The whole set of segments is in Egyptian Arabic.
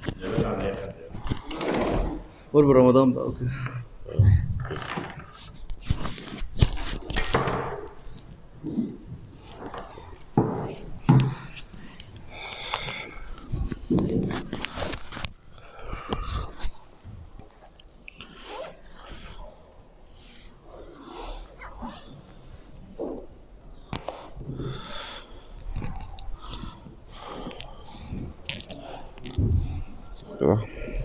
قرب رمضان بقى وكده كده.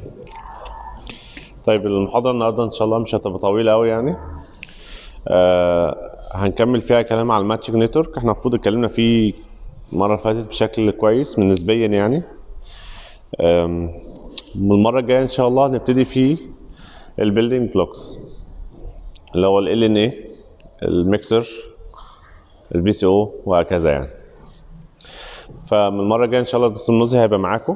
طيب المحاضرة النهاردة إن شاء الله مش هتبقى طويلة أوي يعني آه هنكمل فيها كلام على الماتشنج نتورك احنا المفروض اتكلمنا فيه المرة اللي فاتت بشكل كويس من نسبيا يعني آم، والمرة الجاية إن شاء الله هنبتدي في البيلدينج بلوكس اللي هو ال ان اي الميكسر البي سي او وهكذا يعني فمن المرة الجاية إن شاء الله الدكتور نوزي هيبقى معاكم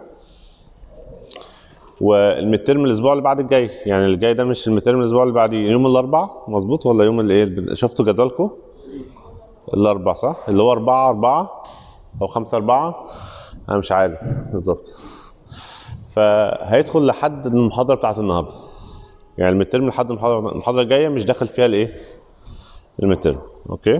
والمترم الاسبوع اللي بعد الجاي يعني الجاي ده مش المترم الاسبوع اللي بعديه يوم الاربعاء مظبوط ولا يوم الايه شفتوا جدولكم الاربعاء صح اللي هو أربعة أربعة او خمسة أربعة انا مش عارف بالظبط فهيدخل لحد المحاضره بتاعت النهارده يعني المترم لحد المحاضره المحاضره الجايه مش داخل فيها الايه المترم اوكي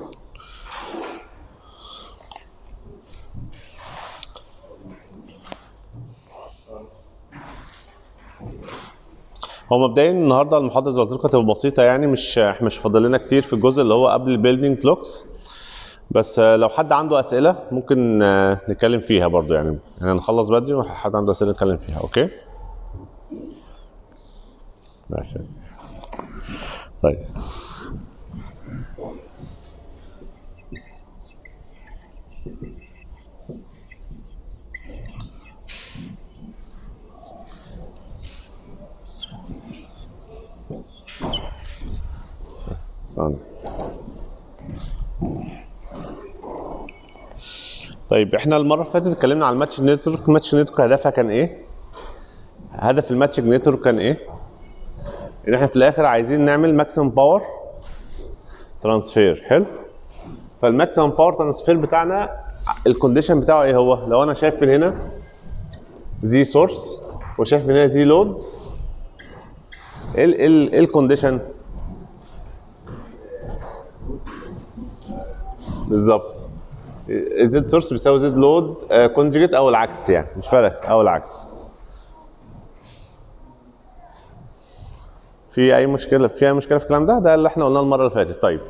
هو مبدئيا النهارده المحاضره زي ما قلت لكم هتبقى بسيطه يعني مش مش فاضل لنا كتير في الجزء اللي هو قبل البيلدينج بلوكس بس آه، لو حد عنده اسئله ممكن آه، نتكلم فيها برضو يعني احنا نخلص بدري ولو حد عنده اسئله نتكلم فيها اوكي ماشي طيب ثانية طيب احنا المره اللي فاتت اتكلمنا على الماتش نتورك الماتش نتورك هدفها كان ايه هدف الماتش نتورك كان ايه ان احنا في الاخر عايزين نعمل ماكسيمم باور ترانسفير حلو فالماكسيمم باور ترانسفير بتاعنا الكونديشن بتاعه ايه هو لو انا شايف من هنا زي سورس وشايف من هنا زي لود ايه ال- ال- ايه الكونديشن بالظبط زد سورس بيساوي زد لود كونجيجيت او العكس يعني مش فارق او العكس في اي مشكله في اي مشكله في الكلام ده ده اللي احنا قلناه المره اللي فاتت طيب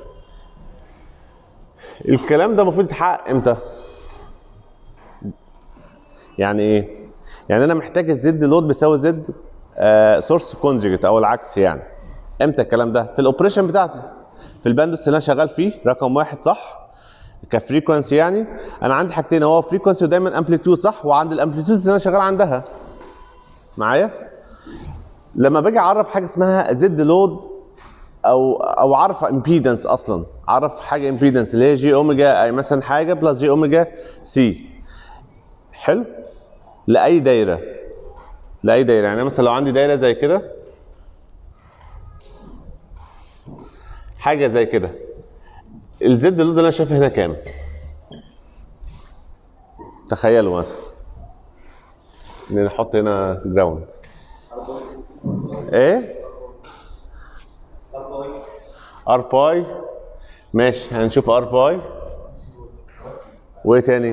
الكلام ده المفروض يتحقق امتى يعني ايه يعني انا محتاج الزد لود بيساوي زد سورس كونجيجيت او العكس يعني امتى الكلام ده في الاوبريشن بتاعتي في الباندوس اللي انا شغال فيه رقم واحد صح كفريكونسي يعني انا عندي حاجتين هو فريكونسي ودايما امبليتيود صح وعند الامبليتيود اللي انا شغال عندها معايا لما باجي اعرف حاجه اسمها زد لود او او اعرف امبيدنس اصلا اعرف حاجه امبيدنس اللي هي جي اوميجا اي مثلا حاجه بلس جي اوميجا سي حلو لاي دايره لاي دايره يعني مثلا لو عندي دايره زي كده حاجه زي كده الزد لود اللي انا شايفه هنا كام تخيلوا مثلا ان نحط هنا جراوند ايه ار باي ماشي هنشوف ار باي وايه تاني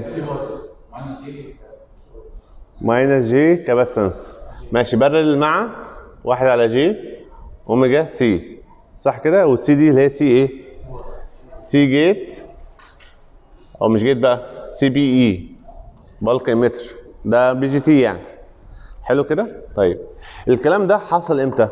ماينس جي كاباسنس ماشي برل مع واحد على جي اوميجا سي صح كده والسي دي اللي هي سي ايه سي جيت او مش جيت بقى سي بي اي بالك اميتر ده بي جي تي يعني حلو كده طيب الكلام ده حصل امتى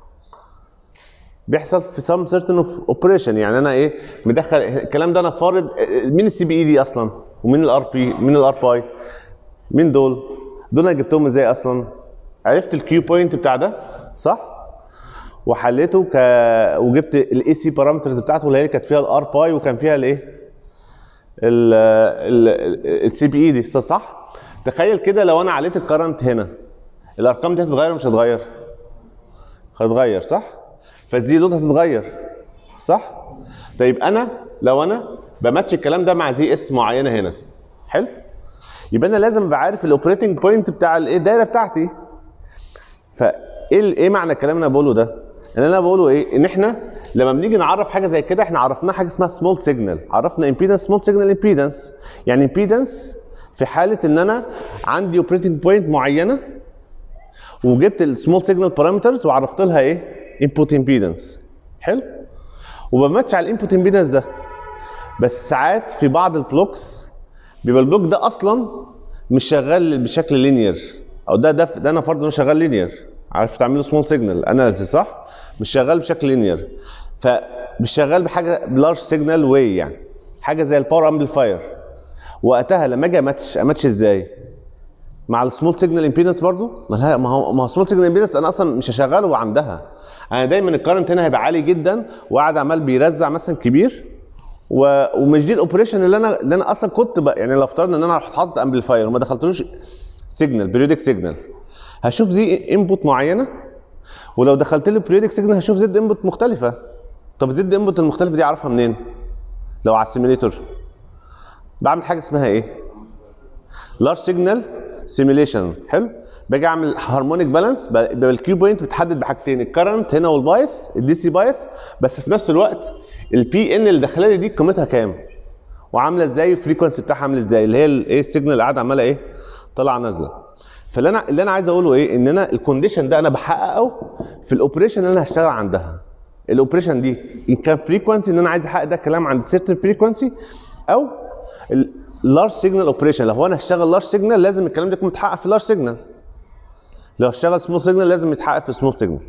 بيحصل في سام سيرتن اوف اوبريشن يعني انا ايه مدخل الكلام ده انا فارض مين السي بي اي دي اصلا ومين الار بي مين الار باي مين دول دول انا جبتهم ازاي اصلا عرفت الكيو بوينت بتاع ده صح وحليته ك وجبت الاي سي بارامترز بتاعته اللي هي كانت فيها الار باي وكان فيها الايه السي بي اي دي صح تخيل كده لو انا عليت الكرنت هنا الارقام دي هتتغير مش هتتغير هتتغير صح فالزي لود هتتغير صح طيب انا لو انا بماتش الكلام ده مع زي اس معينه هنا حلو يبقى انا لازم ابقى عارف الاوبريتنج بوينت بتاع الايه الدايره بتاعتي فايه ال- ايه معنى الكلام اللي انا بقوله ده؟ اللي انا بقوله ايه؟ ان احنا لما بنيجي نعرف حاجه زي كده احنا عرفنا حاجه اسمها سمول سيجنال، عرفنا امبيدنس سمول سيجنال امبيدنس، يعني امبيدنس في حاله ان انا عندي اوبريتنج بوينت معينه وجبت السمول سيجنال بارامترز وعرفت لها ايه؟ انبوت امبيدنس. حلو؟ وبماتش على الانبوت امبيدنس ده بس ساعات في بعض البلوكس بيبقى البلوك ده اصلا مش شغال بشكل لينير او ده ده ده انا فرض انه شغال لينير عارف تعمله سمول سيجنال اناليسيس صح؟ مش شغال بشكل لينير فمش شغال بحاجه بلارج سيجنال واي يعني حاجه زي الباور امبليفاير وقتها لما اجي اماتش اماتش ازاي؟ مع السمول سيجنال امبيدنس برضو ما لها- ما هو ما هو سمول سيجنال امبيدنس انا اصلا مش هشغله عندها انا دايما الكرنت هنا هيبقى عالي جدا وقاعد عمال بيرزع مثلا كبير و... ومش دي الاوبريشن اللي انا اللي انا اصلا كنت ب... يعني لو افترضنا ان انا رحت حاطط امبليفاير وما دخلتلوش سيجنال بريودك سيجنال هشوف زي انبوت معينه ولو دخلت له بريودك سيجنال هشوف زد انبوت مختلفه طب زد انبوت المختلفه دي اعرفها منين؟ لو على السيميليتور بعمل حاجه اسمها ايه؟ لارج سيجنال سيميليشن حلو باجي اعمل هارمونيك بالانس يبقى الكيو بوينت بتحدد بحاجتين الكرنت هنا والبايس الدي سي بايس بس في نفس الوقت البي ان اللي داخله لي دي قيمتها كام وعامله ازاي والفريكونسي بتاعها عامل ازاي اللي هي الايه السيجنال اللي قاعده عماله ايه طالعه نازله فاللي انا اللي انا عايز اقوله ايه ان انا الكونديشن ده انا بحققه في الاوبريشن اللي انا هشتغل عندها الاوبريشن دي ان كان فريكونسي ان انا عايز احقق ده كلام عند سيرتن فريكونسي او اللارج سيجنال اوبريشن لو هو انا هشتغل لارج سيجنال لازم الكلام ده يكون متحقق في لارج سيجنال لو هشتغل سمول سيجنال لازم يتحقق في سمول سيجنال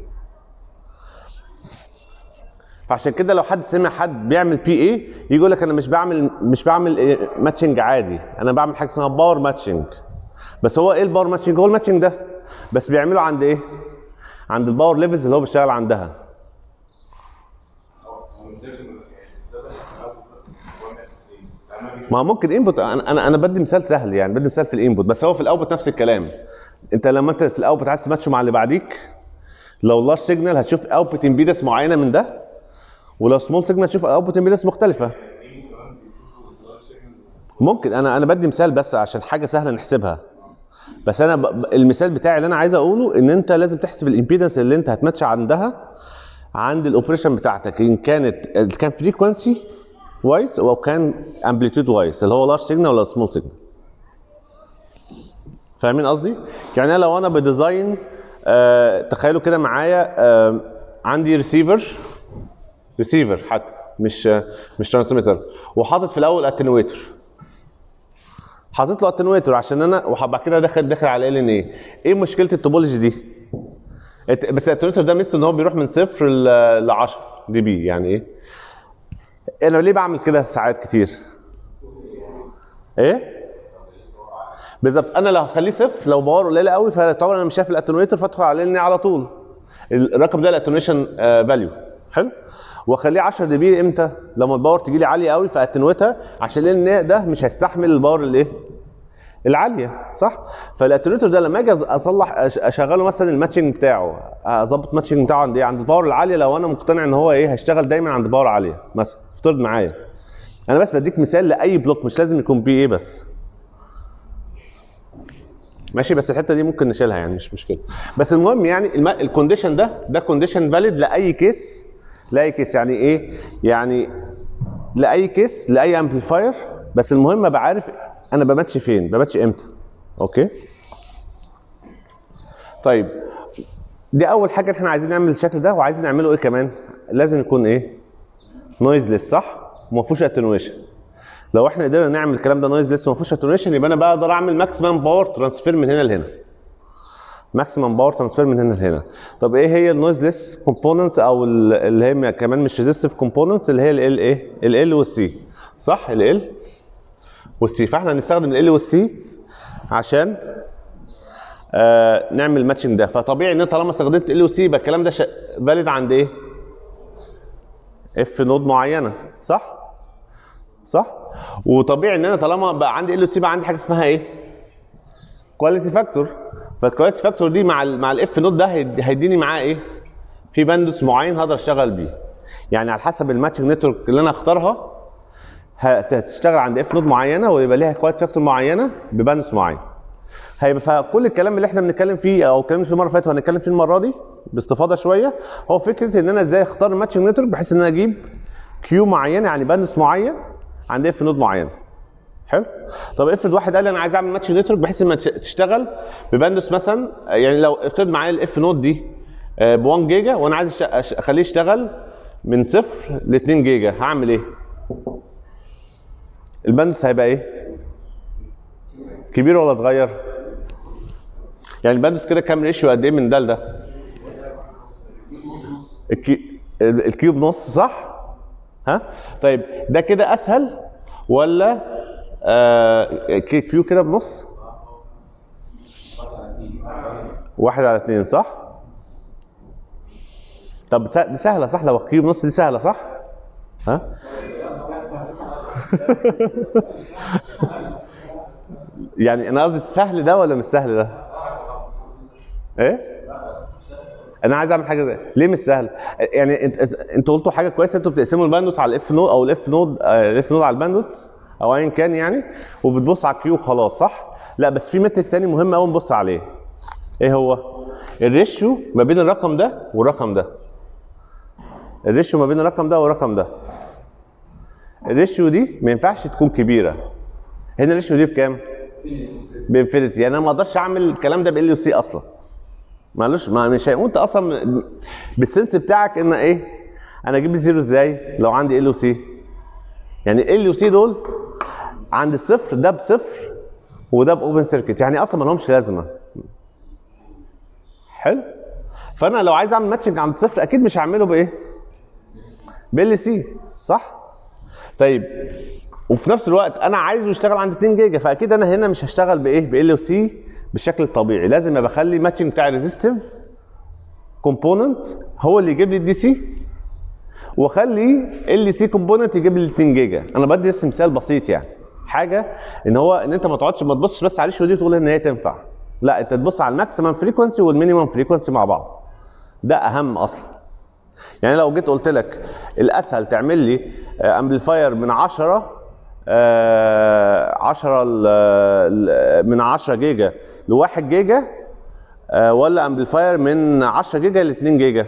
فعشان كده لو حد سمع حد بيعمل بي اي يجي يقول لك انا مش بعمل مش بعمل ماتشنج عادي انا بعمل حاجه اسمها باور ماتشنج بس هو ايه الباور ماتشنج هو الماتشنج ده بس بيعمله عند ايه عند الباور ليفلز اللي هو بيشتغل عندها ما هو ممكن انبوت انا انا انا بدي مثال سهل يعني بدي مثال في الانبوت بس هو في الاوتبوت نفس الكلام انت لما انت في الاوتبوت عايز تماتشه مع اللي بعديك لو لارج سيجنال هتشوف اوتبوت امبيدنس معينه من ده ولو سمول سيجنال هتشوف اوتبوت امبيدنس مختلفه ممكن انا انا بدي مثال بس عشان حاجه سهله نحسبها بس انا ب... ب- المثال بتاعي اللي انا عايز اقوله ان انت لازم تحسب الامبيدنس اللي انت هتماتش عندها عند الاوبريشن بتاعتك ان كانت كان فريكونسي وايز او كان امبليتيود وايز اللي هو لارج سيجنال ولا سمول سيجنال فاهمين قصدي؟ يعني أنا لو انا بديزاين آه تخيلوا كده معايا آه عندي ريسيفر ريسيفر حتى مش آه مش ترانسميتر وحاطط في الاول اتنويتر حاطط له اتنويتر عشان انا وبعد كده داخل داخل على ال ان ايه ايه مشكله التوبولوجي دي؟ الت- بس الاتنويتر ده ميزته ان هو بيروح من صفر ل 10 دي بي يعني ايه؟ انا ليه بعمل كده ساعات كتير؟ ايه؟ بالظبط انا لو هخليه صفر لو باور قليله قوي فطبعا انا مش شايف الاتنويتر فادخل على ال على طول الرقم ده الاتنويشن فاليو حلو واخليه 10 دي بي امتى لما الباور تجي لي عاليه قوي فاتنويتها عشان ال ده مش هيستحمل الباور الايه العاليه صح فالاتنويتر ده لما اجي اصلح أش- اشغله مثلا الماتشنج بتاعه اظبط الماتشنج بتاعه عند ايه عند الباور العاليه لو انا مقتنع ان هو ايه هيشتغل دايما عند باور عاليه مثلا افترض معايا انا بس بديك مثال لاي بلوك مش لازم يكون بي ايه بس ماشي بس الحته دي ممكن نشيلها يعني مش مشكله بس المهم يعني الم... الكونديشن ده ده كونديشن فاليد لاي كيس لاي كيس يعني ايه يعني لاي كيس لاي امبليفاير بس المهم ابقى عارف انا بماتش فين بماتش امتى اوكي طيب دي اول حاجه احنا عايزين نعمل الشكل ده وعايزين نعمله ايه كمان لازم يكون ايه نويزلس صح وما فيهوش اتنويشن لو احنا قدرنا نعمل الكلام ده نويز لسه ما فيهوش اتنويشن يبقى انا بقى اقدر اعمل ماكسيمم باور ترانسفير من هنا لهنا ماكسيمم باور ترانسفير من هنا لهنا طب ايه هي النويز ليس كومبوننتس او ال- اللي هي كمان مش ريزيستيف كومبوننتس اللي هي ال ايه ال والسي صح ال والسي فاحنا هنستخدم ال والسي عشان آه نعمل ماتشنج ده فطبيعي ان أنا طالما استخدمت ال والسي يبقى الكلام ده فاليد عند ايه اف نود معينه صح صح وطبيعي ان انا طالما بقى عندي ال سي بقى عندي حاجه اسمها ايه كواليتي فاكتور فالكواليتي فاكتور دي مع ال مع الاف نوت ده هيد- هيديني معاه ايه في باندوس معين هقدر اشتغل بيه يعني على حسب الماتشنج نتورك اللي انا اختارها هت- هتشتغل عند اف نود معينه ويبقى ليها كواد فاكتور معينه ببانس معين هيبقى فكل الكلام اللي احنا بنتكلم فيه او اتكلمنا فيه المره اللي فاتت وهنتكلم فيه المره دي باستفاضه شويه هو فكره ان انا ازاي اختار الماتشنج نتورك بحيث ان انا اجيب كيو معين يعني بانس معين عند اف نود معين حلو طب افرض واحد قال لي انا عايز اعمل ماتش نتورك بحيث ان تشتغل بباندوس مثلا يعني لو افترض معايا الاف نود دي ب 1 جيجا وانا عايز أش- أش- اخليه يشتغل من صفر ل 2 جيجا هعمل ايه؟ الباندوس هيبقى ايه؟ كبير ولا صغير؟ يعني الباندوس كده كام ريشيو قد ايه من ده لده؟ الكي... ال- الكيوب نص صح؟ ها؟ طيب ده كده اسهل ولا آه كي- كيو كده بنص؟ واحد على اتنين صح؟ طب س- دي سهلة صح لو كيو بنص دي سهلة صح؟ ها؟ يعني انا قصدي السهل ده ولا مش سهل ده؟ ايه؟ انا عايز اعمل حاجه زي ليه مش سهل؟ يعني انت انت- انتوا قلتوا حاجه كويسه انتوا بتقسموا الباندوس على الاف نود او الاف نود الاف نود على الباندوس او ايا كان يعني وبتبص على الكيو خلاص صح؟ لا بس في مترك تاني مهم قوي نبص عليه. ايه هو؟ الريشيو ما بين الرقم ده والرقم ده. الريشيو ما بين الرقم ده والرقم ده. الريشيو دي ما ينفعش تكون كبيره. هنا الريشيو دي بكام؟ بانفينيتي يعني انا ما اقدرش اعمل الكلام ده بال يو سي اصلا. معلش ما مش هيقوم انت اصلا م- بالسنس بتاعك ان ايه انا اجيب الزيرو ازاي لو عندي ال وسي يعني ال وسي دول عند الصفر ده بصفر وده باوبن سيركت يعني اصلا ما لهمش لازمه حلو فانا لو عايز اعمل ماتشنج عند الصفر اكيد مش هعمله بايه بال سي صح طيب وفي نفس الوقت انا عايزه يشتغل عند 2 جيجا فاكيد انا هنا مش هشتغل بايه بال سي بالشكل الطبيعي لازم ابقى اخلي الماتشنج بتاع الريزيستيف كومبوننت هو اللي يجيب لي الدي سي واخلي ال سي كومبوننت يجيب لي 2 جيجا انا بدي بس مثال بسيط يعني حاجه ان هو ان انت ما تقعدش ما تبصش بس على الشو دي وتقول ان هي تنفع لا انت تبص على الماكسيمم فريكونسي والمينيمم فريكونسي مع بعض ده اهم اصلا يعني لو جيت قلت لك الاسهل تعمل لي امبليفاير من 10 آه 10 ل- ل- من 10 جيجا ل 1 جيجا آه ولا امبليفاير من 10 جيجا ل 2 جيجا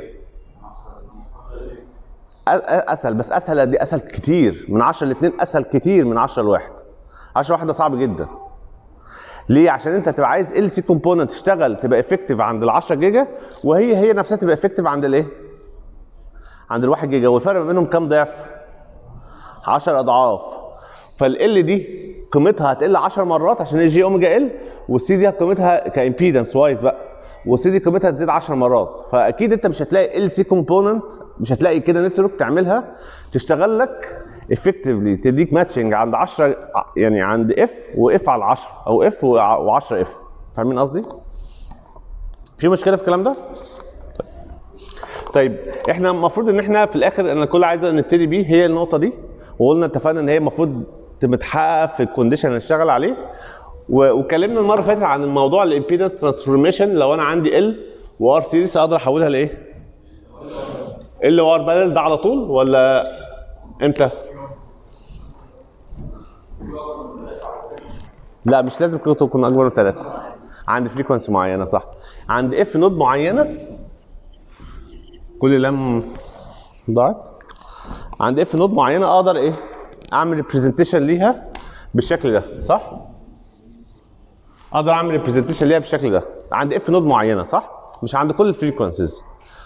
أ- أ- اسهل بس اسهل قد إيه؟ اسهل كتير من 10 ل 2 اسهل كتير من 10 ل 1 10 1 ده صعب جدا ليه؟ عشان انت تبقى عايز ال سي كومبوننت تشتغل تبقى افكتيف عند ال 10 جيجا وهي هي نفسها تبقى افكتيف عند الايه؟ عند ال 1 جيجا والفرق ما بينهم كام ضعف؟ 10 اضعاف فال دي قيمتها هتقل 10 مرات عشان هي جي اوميجا ال والسي دي قيمتها كامبيدنس وايز بقى والسي دي قيمتها تزيد 10 مرات فاكيد انت مش هتلاقي ال سي كومبوننت مش هتلاقي كده نتورك تعملها تشتغل لك افكتفلي تديك ماتشنج عند 10 يعني عند اف واف على 10 او اف و10 اف فاهمين قصدي؟ في مشكله في الكلام ده؟ طيب احنا المفروض ان احنا في الاخر انا كل عايز نبتدي بيه هي النقطه دي وقلنا اتفقنا ان هي المفروض متحققه في الكونديشن اللي نشتغل عليه و- واتكلمنا المره اللي فاتت عن الموضوع الامبيدنس ترانسفورميشن لو انا عندي ال وار سيريس اقدر احولها لايه؟ ال وار بارل ده على طول ولا امتى؟ لا مش لازم كده تكون اكبر من ثلاثه عند فريكونسي معينه صح عند اف نود معينه كل لم ضاعت عند اف نود معينه اقدر ايه اعمل ريبريزنتيشن ليها بالشكل ده صح اقدر اعمل ريبريزنتيشن ليها بالشكل ده عند اف نود معينه صح مش عند كل الفريكونسيز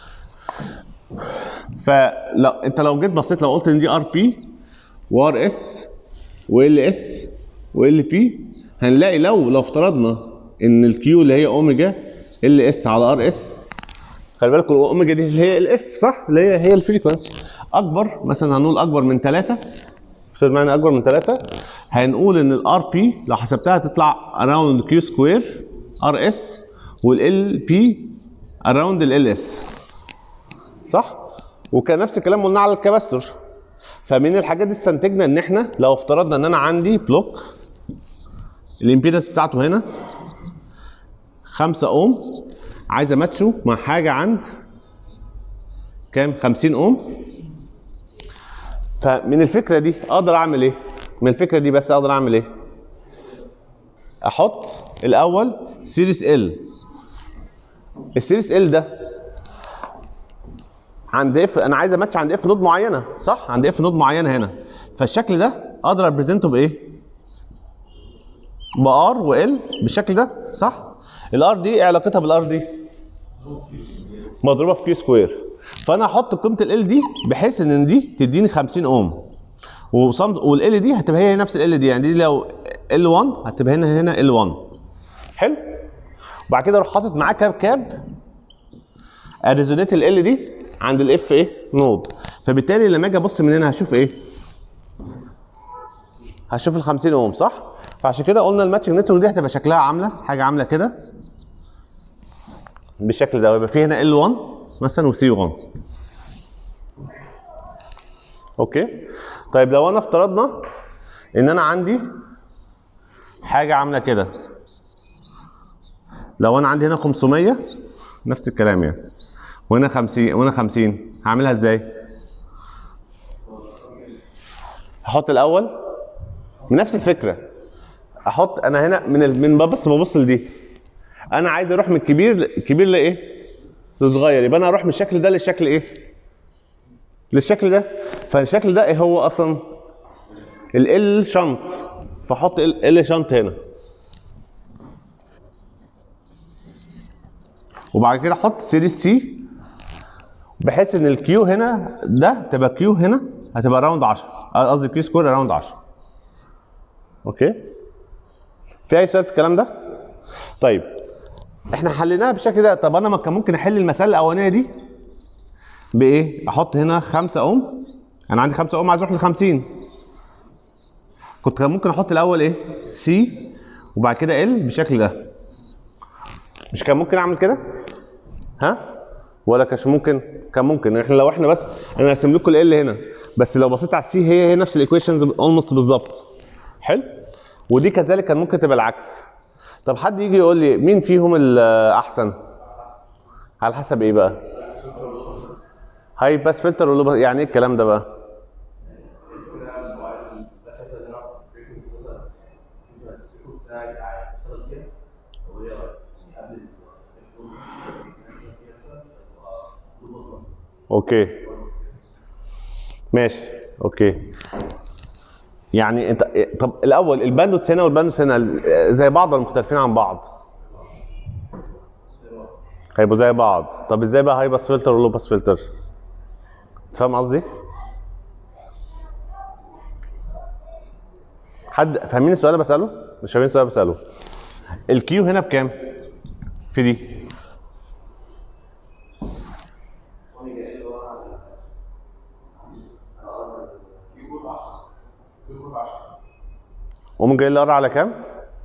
فلو انت لو جيت بصيت لو قلت ان دي ار بي وار اس وال اس وال بي هنلاقي لو لو افترضنا ان الكيو اللي هي اوميجا ال اس على ار اس خلي بالكم الاوميجا دي اللي هي الاف صح اللي هي هي الفريكونسي اكبر مثلا هنقول اكبر من 3 افترض معانا اكبر من 3 هنقول ان الار بي لو حسبتها تطلع اراوند كيو سكوير ار اس والال بي اراوند ال اس صح وكان نفس الكلام قلنا على الكباستور فمن الحاجات دي استنتجنا ان احنا لو افترضنا ان انا عندي بلوك الامبيدنس بتاعته هنا 5 اوم عايز اماتشه مع حاجه عند كام 50 اوم فمن الفكره دي اقدر اعمل ايه من الفكره دي بس اقدر اعمل ايه احط الاول سيريس ال السيريس ال ده عند اف انا عايز اماتش عند اف نود معينه صح عند اف نود معينه هنا فالشكل ده اقدر ابريزنته بايه بار وال بالشكل ده صح الار دي ايه علاقتها بالار دي مضروبه في كيو سكوير فانا احط قيمه ال دي بحيث ان دي تديني 50 اوم وصمت والال دي هتبقى هي نفس ال دي يعني دي لو ال 1 هتبقى هنا هنا ال 1 حلو وبعد كده اروح حاطط معاه كاب كاب اريزونيت ال دي عند الاف ايه نود فبالتالي لما اجي ابص من هنا هشوف ايه هشوف ال 50 اوم صح فعشان كده قلنا الماتشنج نتورك دي هتبقى شكلها عامله حاجه عامله كده بالشكل ده ويبقى في هنا ال 1 مثلا وسي 1 اوكي طيب لو انا افترضنا ان انا عندي حاجه عامله كده لو انا عندي هنا 500 نفس الكلام يعني وهنا 50 وهنا 50 هعملها ازاي هحط الاول بنفس الفكره احط انا هنا من ال... من ببص ببص لدي انا عايز اروح من الكبير كبير لايه لصغير يبقى انا اروح من الشكل ده للشكل ايه للشكل ده فالشكل ده ايه هو اصلا ال شنط فاحط ال شنط هنا وبعد كده احط سيريس سي بحيث ان الكيو هنا ده تبقى كيو هنا هتبقى راوند 10 قصدي كيو سكوير راوند 10 اوكي في اي سؤال في الكلام ده طيب احنا حليناها بالشكل ده طب انا ما كان ممكن احل المساله الاولانيه دي بايه احط هنا 5 اوم انا عندي 5 اوم عايز اروح ل 50 كنت كان ممكن احط الاول ايه سي وبعد كده ال بالشكل ده مش كان ممكن اعمل كده ها ولا كانش ممكن كان ممكن احنا لو احنا بس انا رسم لكم ال هنا بس لو بصيت على السي هي هي نفس الايكويشنز اولموست بالظبط حلو ودي كذلك كان ممكن تبقى العكس طب حد يجي يقول لي مين فيهم الاحسن على حسب ايه بقى هاي باس فلتر ولا يعني ايه الكلام ده بقى اوكي ماشي اوكي يعني انت طب الاول الباندوث هنا والباندوث هنا زي بعض ولا مختلفين عن بعض؟ هيبقوا زي بعض طب ازاي بقى هاي باس فلتر ولو باس فلتر؟ فاهم قصدي؟ حد فاهمين السؤال اللي بساله؟ مش فاهمين السؤال اللي بساله؟ الكيو هنا بكام؟ في دي قوم جاي الار على كام؟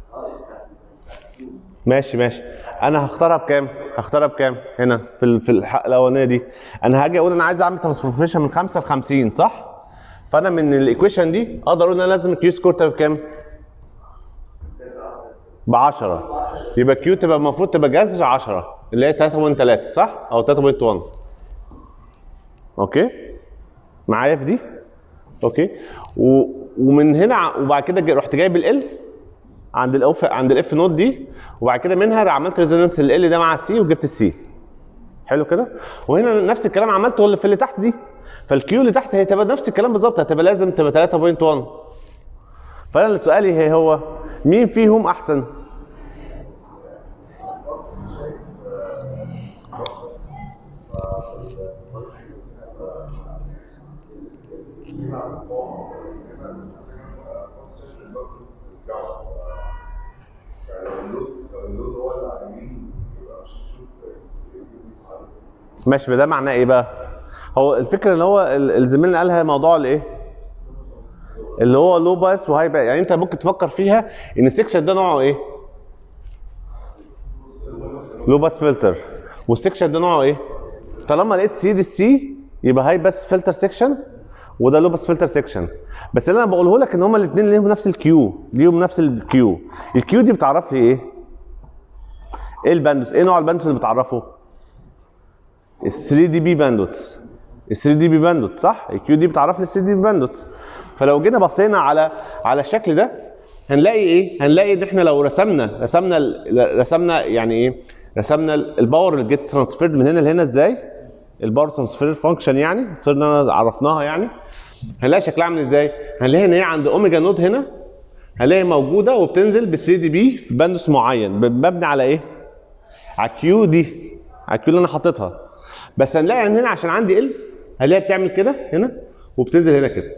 ماشي ماشي انا هختارها بكام؟ هختارها بكام؟ هنا في ال- في الحلقه الاولانيه دي انا هاجي اقول انا عايز اعمل ترانسفورميشن من 5 ل 50 صح؟ فانا من الايكويشن دي اقدر اقول ان انا لازم الكيو سكور تبقى بكام؟ ب 10 يبقى كيو تبقى المفروض تبقى جذر 10 اللي هي 3.3 صح؟ او 3.1 اوكي؟ معايا في دي؟ اوكي و... ومن هنا ع- وبعد كده جا- رحت جايب ال عند الاف عند الاف نوت دي وبعد كده منها عملت ريزونانس ال ده مع السي وجبت السي حلو كده وهنا نفس الكلام عملته اللي في اللي تحت دي فالكيو اللي تحت هي تبقى نفس الكلام بالظبط هتبقى لازم تبقى 3.1 فانا سؤالي هي هو مين فيهم احسن ماشي ده معناه ايه بقى هو الفكره ان هو ال- الزميل قالها موضوع الايه اللي هو لو باس وهاي باس يعني انت ممكن تفكر فيها ان السكشن ده نوعه ايه لو باس فلتر والسكشن ده نوعه ايه طالما لقيت سي دي سي يبقى هاي باس فلتر سكشن وده لو باس فلتر سكشن بس اللي انا بقوله لك ان هما الاثنين ليهم نفس الكيو ليهم نفس الكيو الكيو دي بتعرف لي ايه ايه الباندوس ايه نوع الباندوس اللي بتعرفه ال 3 دي بي باندوتس ال 3 دي بي باندوت صح الكيو دي بتعرف لي ال 3 دي بي باندوتس فلو جينا بصينا على على الشكل ده هنلاقي ايه هنلاقي ان احنا لو رسمنا رسمنا ال- رسمنا يعني ايه رسمنا ال- الباور اللي جيت ترانسفيرد من هنا لهنا ازاي الباور ترانسفير فانكشن يعني افترضنا ان عرفناها يعني هنلاقي شكلها عامل ازاي هنلاقي ان هي عند اوميجا نود هنا هنلاقي موجوده وبتنزل ب 3 دي بي في بندس معين مبني على ايه على كيو دي على الكيو اللي انا حاططها بس هنلاقي ان هنا عشان عندي ال هنلاقيها بتعمل كده هنا وبتنزل هنا كده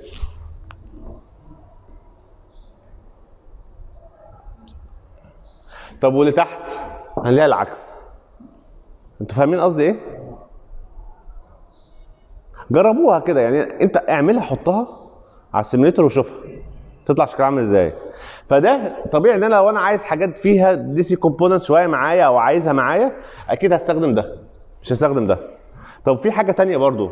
طب واللي تحت هنلاقي العكس انتوا فاهمين قصدي ايه جربوها كده يعني انت اعملها حطها على السيميليتر وشوفها تطلع شكلها عامل ازاي فده طبيعي ان انا لو انا عايز حاجات فيها دي سي كومبوننت شويه معايا او عايزها معايا اكيد هستخدم ده مش هستخدم ده طب في حاجه تانية برضو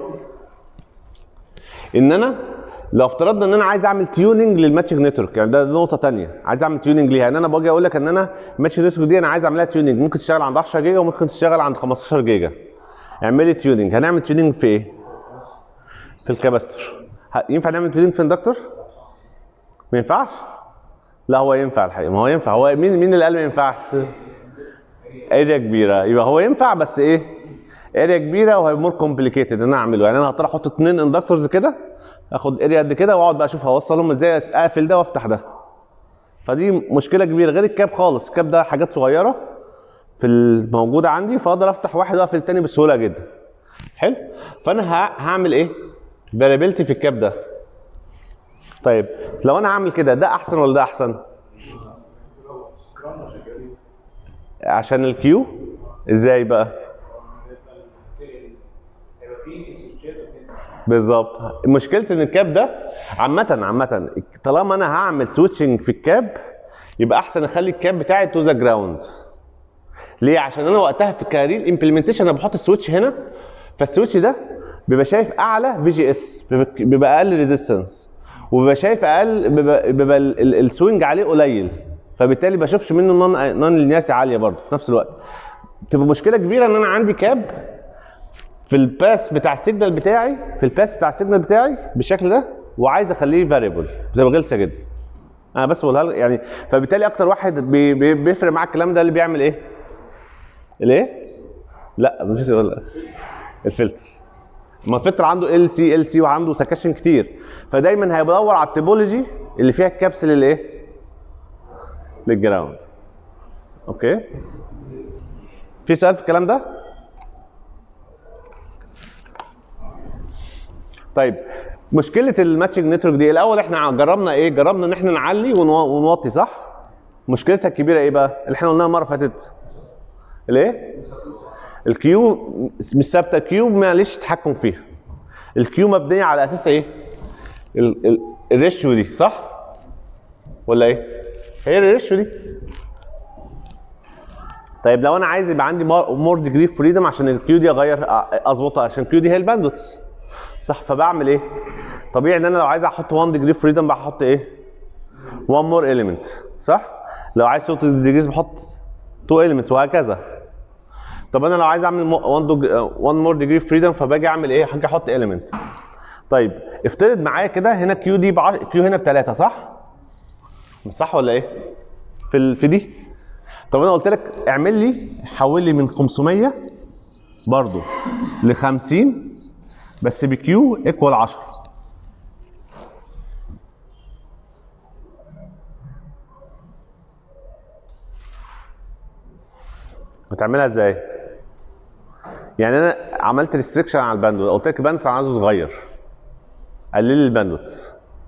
ان انا لو افترضنا ان انا عايز اعمل تيوننج للماتشنج نتورك يعني ده نقطه تانية عايز اعمل تيوننج ليها ان انا باجي اقول لك ان انا الماتشنج نتورك دي انا عايز اعملها تيوننج ممكن تشتغل عند 10 جيجا وممكن تشتغل عند 15 جيجا اعمل لي تيوننج هنعمل تيوننج في ايه في الكاباستور ه- ينفع نعمل تيوننج في اندكتور ما ينفعش لا هو ينفع الحقيقه ما هو ينفع هو مين مين اللي قال ما ينفعش اريا كبيره يبقى هو ينفع بس ايه اريا كبيره وهي مور كومبليكيتد ان انا اعمله يعني انا هضطر احط اتنين اندكتورز كده اخد اريا قد كده واقعد بقى اشوف هوصلهم ازاي اقفل ده وافتح ده فدي مشكله كبيره غير الكاب خالص الكاب ده حاجات صغيره في الموجوده عندي فاقدر افتح واحد واقفل التاني بسهوله جدا حلو فانا ه- هعمل ايه فاريبيلتي في الكاب ده طيب لو انا هعمل كده ده احسن ولا ده احسن عشان الكيو ازاي بقى بالظبط مشكله ان الكاب ده عامه عامه طالما انا هعمل سويتشنج في الكاب يبقى احسن اخلي الكاب بتاعي تو ذا جراوند ليه عشان انا وقتها في الكارير امبلمنتيشن انا بحط السويتش هنا فالسويتش ده بيبقى شايف اعلى في جي اس بيبقى- بيبقى اقل ريزيستنس وبيبقى شايف اقل بيبقى, بيبقى ال- ال- السوينج عليه قليل فبالتالي بشوفش منه نون نون لينيرتي عاليه برضه في نفس الوقت تبقى مشكله كبيره ان انا عندي كاب في الباس بتاع السيجنال بتاعي في الباس بتاع السيجنال بتاعي بالشكل ده وعايز اخليه فاريبل بتبقى غلسه جدا انا بس بقولها لك يعني فبالتالي اكتر واحد بي بي بيفرق معاك الكلام ده اللي بيعمل ايه؟ الايه؟ لا مفيش ولا الفلتر ما الفلتر عنده ال سي ال سي وعنده سكاشن كتير فدايما هيدور على التوبولوجي اللي فيها الكبسل الايه؟ للجراوند اوكي في سؤال في الكلام ده؟ طيب مشكله الماتشنج نتورك دي الاول احنا جربنا ايه جربنا ان احنا نعلي ونو- ونوطي صح مشكلتها الكبيره ايه بقى اللي احنا قلناها المره اللي فاتت الايه الكيو مش ثابته كيو ماليش تحكم فيها الكيو مبنيه على اساس ايه ال- ال- الريشيو دي صح ولا ايه هي الريشيو دي طيب لو انا عايز يبقى عندي مور ديجري فريدم عشان الكيو دي اغير اظبطها عشان الكيو دي هي الباندوتس صح فبعمل ايه طبيعي ان انا لو عايز احط 1 ديجري فريدم بحط ايه 1 مور اليمنت صح لو عايز 2 ديجريز بحط 2 اليمنتس وهكذا طب انا لو عايز اعمل 1 مور ديجري فريدم فباجي اعمل ايه هاجي احط اليمنت طيب افترض معايا كده هنا كيو دي بع... كيو هنا بثلاثه صح مش صح ولا ايه في ال... في دي طب انا قلت لك اعمل لي حول لي من 500 برضو ل 50 بس بكيو ايكوال 10 هتعملها ازاي؟ يعني انا عملت ريستريكشن على الباندوت قلت لك الباندوت انا عايزه صغير قلل لي الباندوتس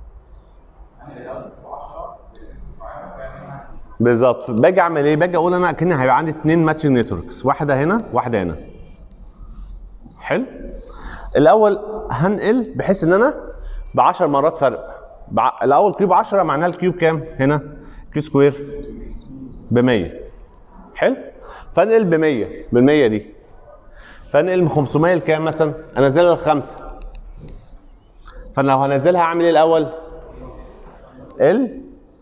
بالظبط باجي اعمل ايه؟ باجي اقول انا كان هيبقى عندي اثنين ماتشنج نتوركس واحده هنا واحده هنا حلو؟ الاول هنقل بحيث ان انا ب 10 مرات فرق بع... الاول كيوب 10 معناها الكيوب كام؟ هنا كيو سكوير ب 100 حلو؟ فانقل ب 100 بال 100 دي فانقل من 500 لكام مثلا؟ انزلها لخمسه فانا لو هنزلها اعمل ايه الاول؟ ال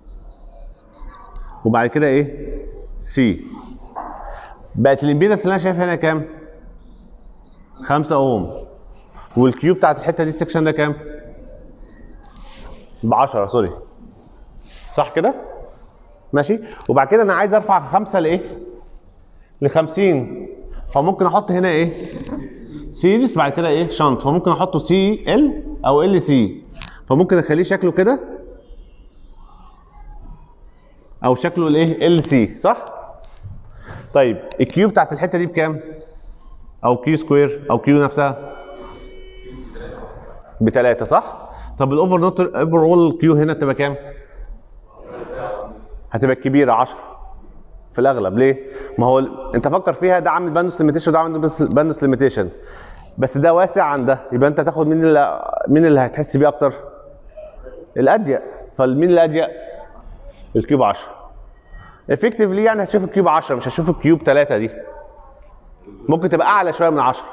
وبعد كده ايه؟ سي بقت الامبيدنس اللي انا شايفها هنا كام؟ 5 اوم والكيو بتاعت الحته دي السكشن ده كام؟ ب 10 سوري صح كده ماشي وبعد كده انا عايز ارفع 5 لايه ل 50 فممكن احط هنا ايه سيريس بعد كده ايه شنط فممكن احطه سي ال او ال سي فممكن اخليه شكله كده او شكله الايه ال سي صح طيب الكيو بتاعت الحته دي بكام او كيو سكوير او كيو نفسها بتلاتة صح طب الاوفر نوت اوفر اول كيو هنا تبقى كام هتبقى الكبيره 10 في الاغلب ليه ما هو ال- انت فكر فيها ده عامل باندوس ليميتيشن وده عامل باندوس ليميتيشن بس ده واسع عن ده يبقى انت تاخد مين اللي مين اللي هتحس بيه اكتر الاضيق فمين الاضيق الكيوب 10 افكتفلي يعني هتشوف الكيوب 10 مش هتشوف الكيوب 3 دي ممكن تبقى اعلى شويه من 10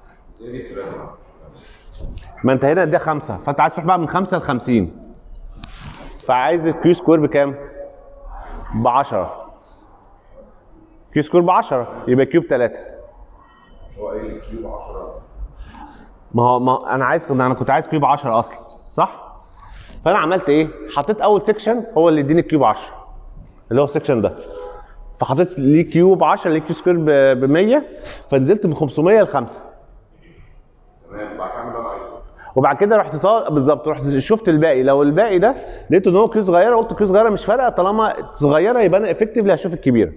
ما انت هنا ده 5 فانت عايز تروح بقى من 5 ل 50 فعايز الكيو سكوير بكام؟ ب 10 كيو سكوير ب 10 يبقى كيوب 3 هو قايل الكيوب 10 ما هو ما انا عايز انا كنت عايز كيوب 10 اصلا صح؟ فانا عملت ايه؟ حطيت اول سيكشن هو اللي يديني كيوب 10 اللي هو السيكشن ده فحطيت ليه كيوب 10 ليه كيو سكوير ب 100 فنزلت من 500 ل 5 تمام بعد كده اعمل اللي انا عايزه وبعد كده رحت طا... بالظبط رحت شفت الباقي لو الباقي ده لقيت ان هو كيو صغيره قلت كيو صغيره مش فارقه طالما صغيره يبقى انا افكتفلي هشوف الكبيره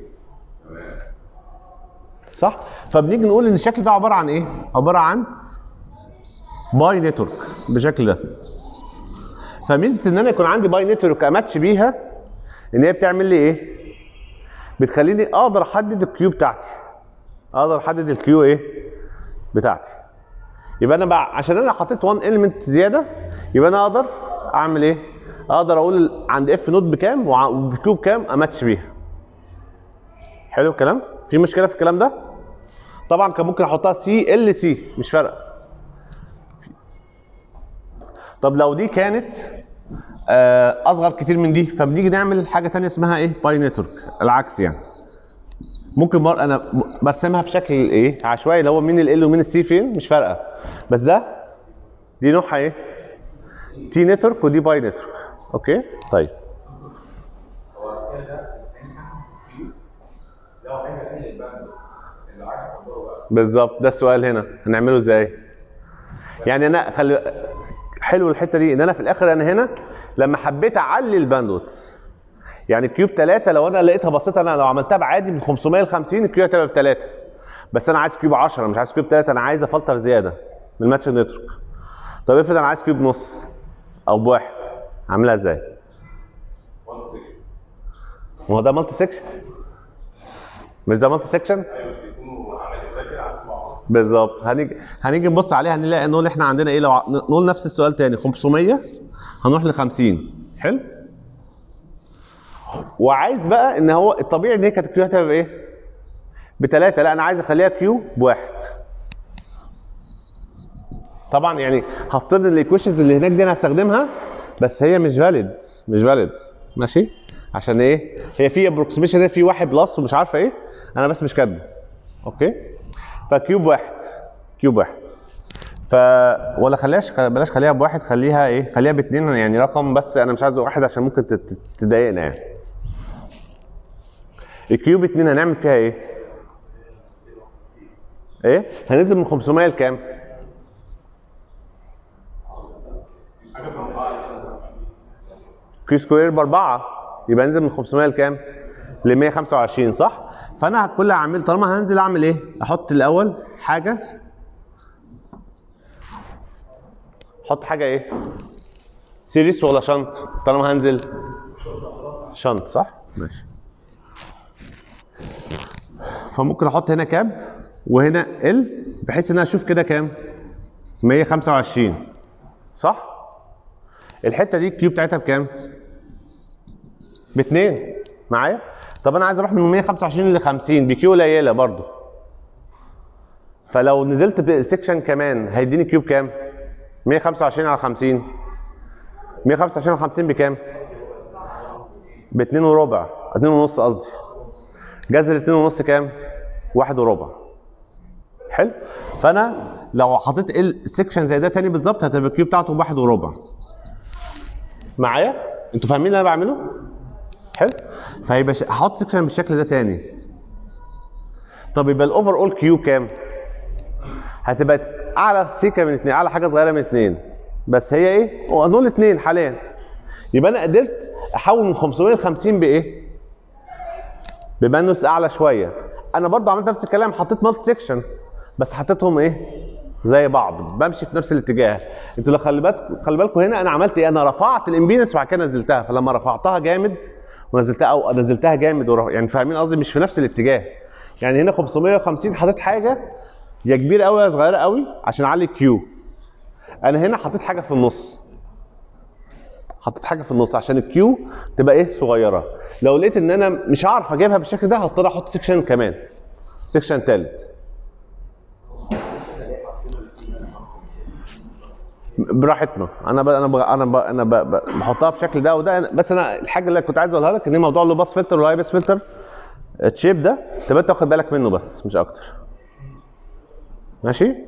صح فبنيجي نقول ان الشكل ده عباره عن ايه عباره عن باي نتورك بالشكل ده فميزه ان انا يكون عندي باي نتورك اماتش بيها ان هي بتعمل لي ايه بتخليني اقدر احدد الكيو بتاعتي اقدر احدد الكيو ايه بتاعتي يبقى انا بقى عشان انا حطيت 1 اليمنت زياده يبقى انا اقدر اعمل ايه؟ اقدر اقول عند اف نوت بكام وع- وبكيو بكام اماتش بيها. حلو الكلام؟ في مشكله في الكلام ده؟ طبعا كان ممكن احطها سي ال سي مش فارقه. طب لو دي كانت آه، اصغر كتير من دي فبنيجي نعمل حاجه تانية اسمها ايه؟ باي نتورك العكس يعني. ممكن مر... انا م- برسمها بشكل ايه عشوائي اللي هو مين ال ومين السي فين مش فارقه بس ده دي نوعها ايه تي نتورك ودي باي نتورك اوكي طيب لو عايز اقلل الباندوس اللي عايز احضره بقى بالظبط ده السؤال هنا هنعمله ازاي يعني انا خلي حلو الحته دي ان انا في الاخر انا هنا لما حبيت اعلي الباندوتس يعني كيوب 3 لو انا لقيتها بسيطه انا لو عملتها بعادي من 500 ل 50 الكيوب هتبقى ب 3 بس انا عايز كيوب 10 مش عايز كيوب 3 انا عايز افلتر زياده من الماتش نتورك طب افرض انا عايز كيوب نص او بواحد اعملها ازاي؟ 1 6 ما هو ده مالتي سكشن مش ده مالتي سكشن؟ ايوه بس يكونوا عملت كده على بعض بالظبط هنيجي هنيجي نبص عليها هنلاقي نقول احنا عندنا ايه لو ع- نقول نفس السؤال تاني 500 هنروح ل 50 حلو وعايز بقى ان هو الطبيعي ان هي كانت الكيو هتبقى بايه؟ بثلاثه لا انا عايز اخليها كيو بواحد طبعا يعني هفترض ان الايكويشنز اللي هناك دي انا هستخدمها بس هي مش فاليد مش فاليد ماشي عشان ايه هي في ابروكسيميشن في واحد بلس ومش عارفه ايه انا بس مش كاتبه اوكي فكيوب واحد كيوب واحد ف ولا خليهاش خ- بلاش خليها بواحد خليها ايه خليها باتنين يعني رقم بس انا مش عايز واحد عشان ممكن تت- تت- تضايقنا يعني الكيوب اتنين هنعمل فيها ايه؟ ايه؟ هننزل من 500 لكام؟ كيو سكوير باربعه يبقى انزل من 500 لكام؟ ل 125 صح؟ فانا كل اللي هعمله طالما هنزل اعمل ايه؟ احط الاول حاجه احط حاجه ايه؟ سيريس ولا شنط؟ طالما هنزل شنط صح؟ ماشي فممكن احط هنا كاب وهنا ال بحيث ان انا اشوف كده كام؟ 125 صح؟ الحته دي الكيو بتاعتها بكام؟ باتنين معايا؟ طب انا عايز اروح من 125 ل 50 بكيو قليله برضو فلو نزلت بسكشن كمان هيديني كيو بكام؟ 125 على 50 125 على 50 بكام؟ ب 2 وربع 2 ونص قصدي جذر 2 ونص كام؟ واحد وربع حلو فانا لو حطيت ال سكشن زي ده تاني بالظبط هتبقى الكيو بتاعته بواحد وربع معايا انتوا فاهمين اللي انا بعمله حلو فهيبقى ش- هحط سكشن بالشكل ده تاني طب يبقى الاوفر اول كيو كام هتبقى اعلى سيكه من اتنين اعلى حاجه صغيره من اتنين بس هي ايه هو نقول اتنين حاليا يبقى انا قدرت احول من 550 بايه بمانوس اعلى شويه انا برضو عملت نفس الكلام حطيت مالتي سيكشن بس حطيتهم ايه زي بعض بمشي في نفس الاتجاه انتوا لو خلي بالكم خلي بالكم هنا انا عملت ايه انا رفعت الامبيدنس وبعد كده نزلتها فلما رفعتها جامد ونزلتها او نزلتها جامد ورف... يعني فاهمين قصدي مش في نفس الاتجاه يعني هنا 550 حطيت حاجه يا كبيره قوي يا صغيره قوي عشان اعلي كيو انا هنا حطيت حاجه في النص حطيت حاجه في النص عشان الكيو تبقى ايه صغيره لو لقيت ان انا مش هعرف اجيبها بالشكل ده هضطر احط سيكشن كمان سيكشن تالت براحتنا انا ب... انا ب... انا ب... انا ب... ب... بحطها بشكل ده وده بس انا الحاجه اللي كنت عايز اقولها لك ان موضوع اللو باس فلتر والهاي باس فلتر التشيب ده تبقى انت واخد بالك منه بس مش اكتر ماشي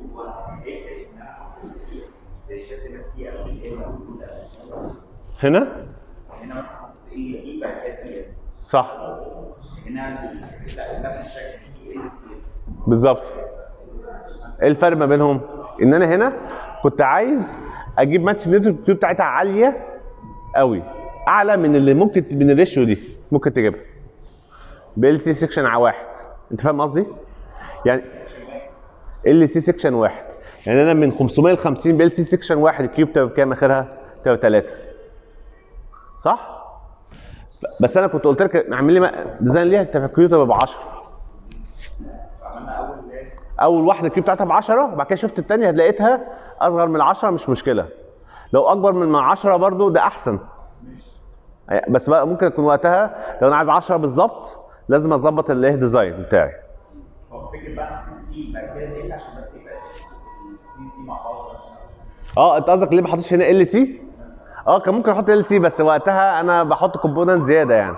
هنا هنا مثلا حطيت ال سي بعد كده سي صح هنا لا، نفس الشكل سي ال سي بالظبط ايه الفرق ما بينهم ان انا هنا كنت عايز اجيب ماتش نيوتن كيو بتاعتها عاليه قوي اعلى من اللي ممكن من الريشيو دي ممكن تجيبها بال سي سيكشن على واحد انت فاهم قصدي يعني ال سي سيكشن واحد يعني انا من 550 بال سي سيكشن واحد الكيو بتبقى بكام اخرها تبقى 3 صح ف- بس انا كنت قلت لك اعمل لي ديزاين ليها تبقى الكيو تبقى ب 10 اول واحده الكيو بتاعتها ب 10 وبعد كده شفت الثانيه لقيتها اصغر من 10 مش مشكله لو اكبر من 10 برضو ده احسن بس بقى ممكن يكون وقتها لو انا عايز 10 بالظبط لازم اظبط الايه ديزاين بتاعي هو فكره بقى نحط السي بعد كده ال عشان بس يبقى الاثنين سي مع بعض مثلا اه انت قصدك ليه ما حطيتش هنا ال سي اه كان ممكن احط ال سي بس وقتها انا بحط كومبوننت زياده يعني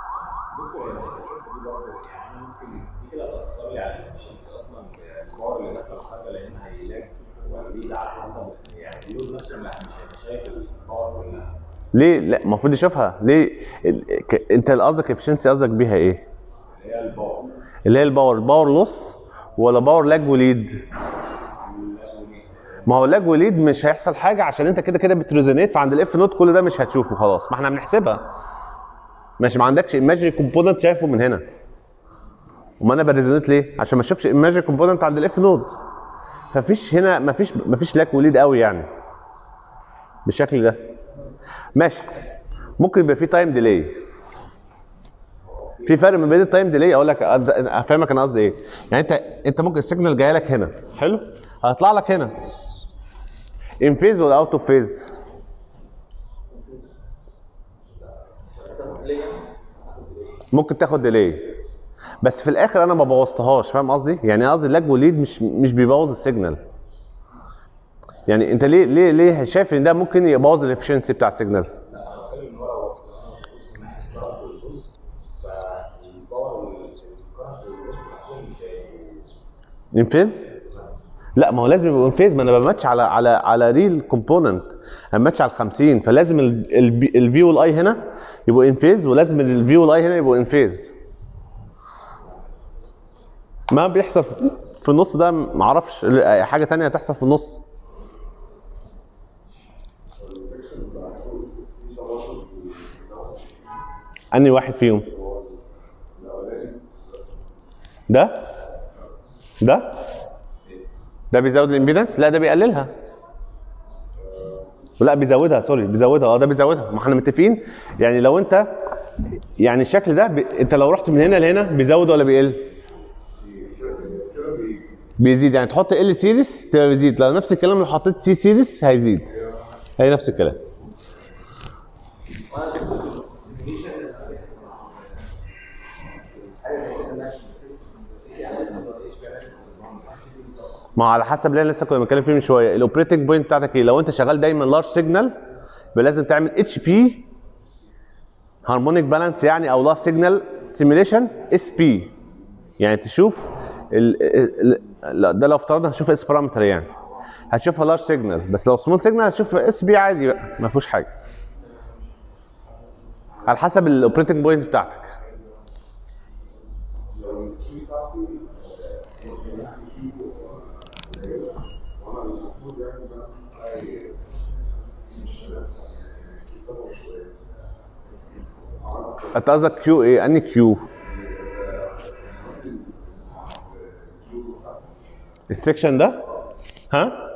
دي كده هتأثر لي على الافشنسي اصلا الباور اللي داخله الحاجه لان هيلاقي ولا دي ده على حسب يعني اللود نفسه لا مش هيبقى شايف الباور كلها ليه لا المفروض يشوفها ليه ال... ك... انت اللي قصدك افشنسي قصدك بيها ايه اللي هي الباور اللي هي الباور الباور لوس ولا باور لاج وليد ما هو لاج وليد مش هيحصل حاجه عشان انت كده كده بتريزونيت فعند الاف نوت كل ده مش هتشوفه خلاص ما احنا بنحسبها ماشي ما عندكش ايماجري كومبوننت شايفه من هنا وما انا بريزونيت ليه عشان ما اشوفش ايماجري كومبوننت عند الاف نود ففيش هنا مفيش مفيش لاج وليد قوي يعني بالشكل ده ماشي ممكن يبقى في تايم ديلي في فرق ما بين التايم ديلي اقول لك أد- افهمك انا قصدي ايه يعني انت انت ممكن السيجنال جايه لك هنا حلو هيطلع لك هنا ان فيز ولا اوت اوف فيز ممكن تاخد ديلي بس في الاخر انا ما بوظتهاش فاهم قصدي يعني قصدي اللاج وليد مش مش بيبوظ السيجنال يعني انت ليه ليه ليه شايف ان ده ممكن يبوظ الافشنسي بتاع السيجنال بتكلم ان هو لو بص من ناحيه الكرنت والفولت فالباور والكرنت والفولت نفسهم مش هيبقوا انفيز لا ما هو لازم يبقوا انفيز ما انا بماتش على على على ريل كومبوننت انا بماتش على ال 50 فلازم الفي والاي هنا يبقوا انفيز ولازم الفي والاي هنا يبقوا انفيز ما بيحصل في- في النص ده ما اعرفش حاجه تانية هتحصل في النص انهي واحد فيهم ده ده ده بيزود الامبيدنس لا ده بيقللها لا بيزودها سوري بيزودها اه ده بيزودها ما احنا متفقين يعني لو انت يعني الشكل ده ب... انت لو رحت من هنا لهنا بيزود ولا بيقل؟ بيزيد يعني تحط ال سيريس تبقى بيزيد لو نفس الكلام لو حطيت سي سيريس هيزيد هي نفس الكلام ما هو على حسب اللي أنا لسه كنا بنتكلم فيه من شويه الاوبريتنج بوينت بتاعتك ايه لو انت شغال دايما لارج سيجنال يبقى لازم تعمل اتش بي هارمونيك بالانس يعني او لارج سيجنال سيميليشن اس بي يعني تشوف ال ال ال ده لو افترضنا هنشوف اس بارامتر يعني هتشوفها لارج سيجنال بس لو سمول سيجنال هتشوف اس بي عادي بقى ما فيهوش حاجه على حسب الاوبريتنج بوينت بتاعتك انت قصدك كيو ايه؟ انهي كيو؟ السكشن ده؟ ها؟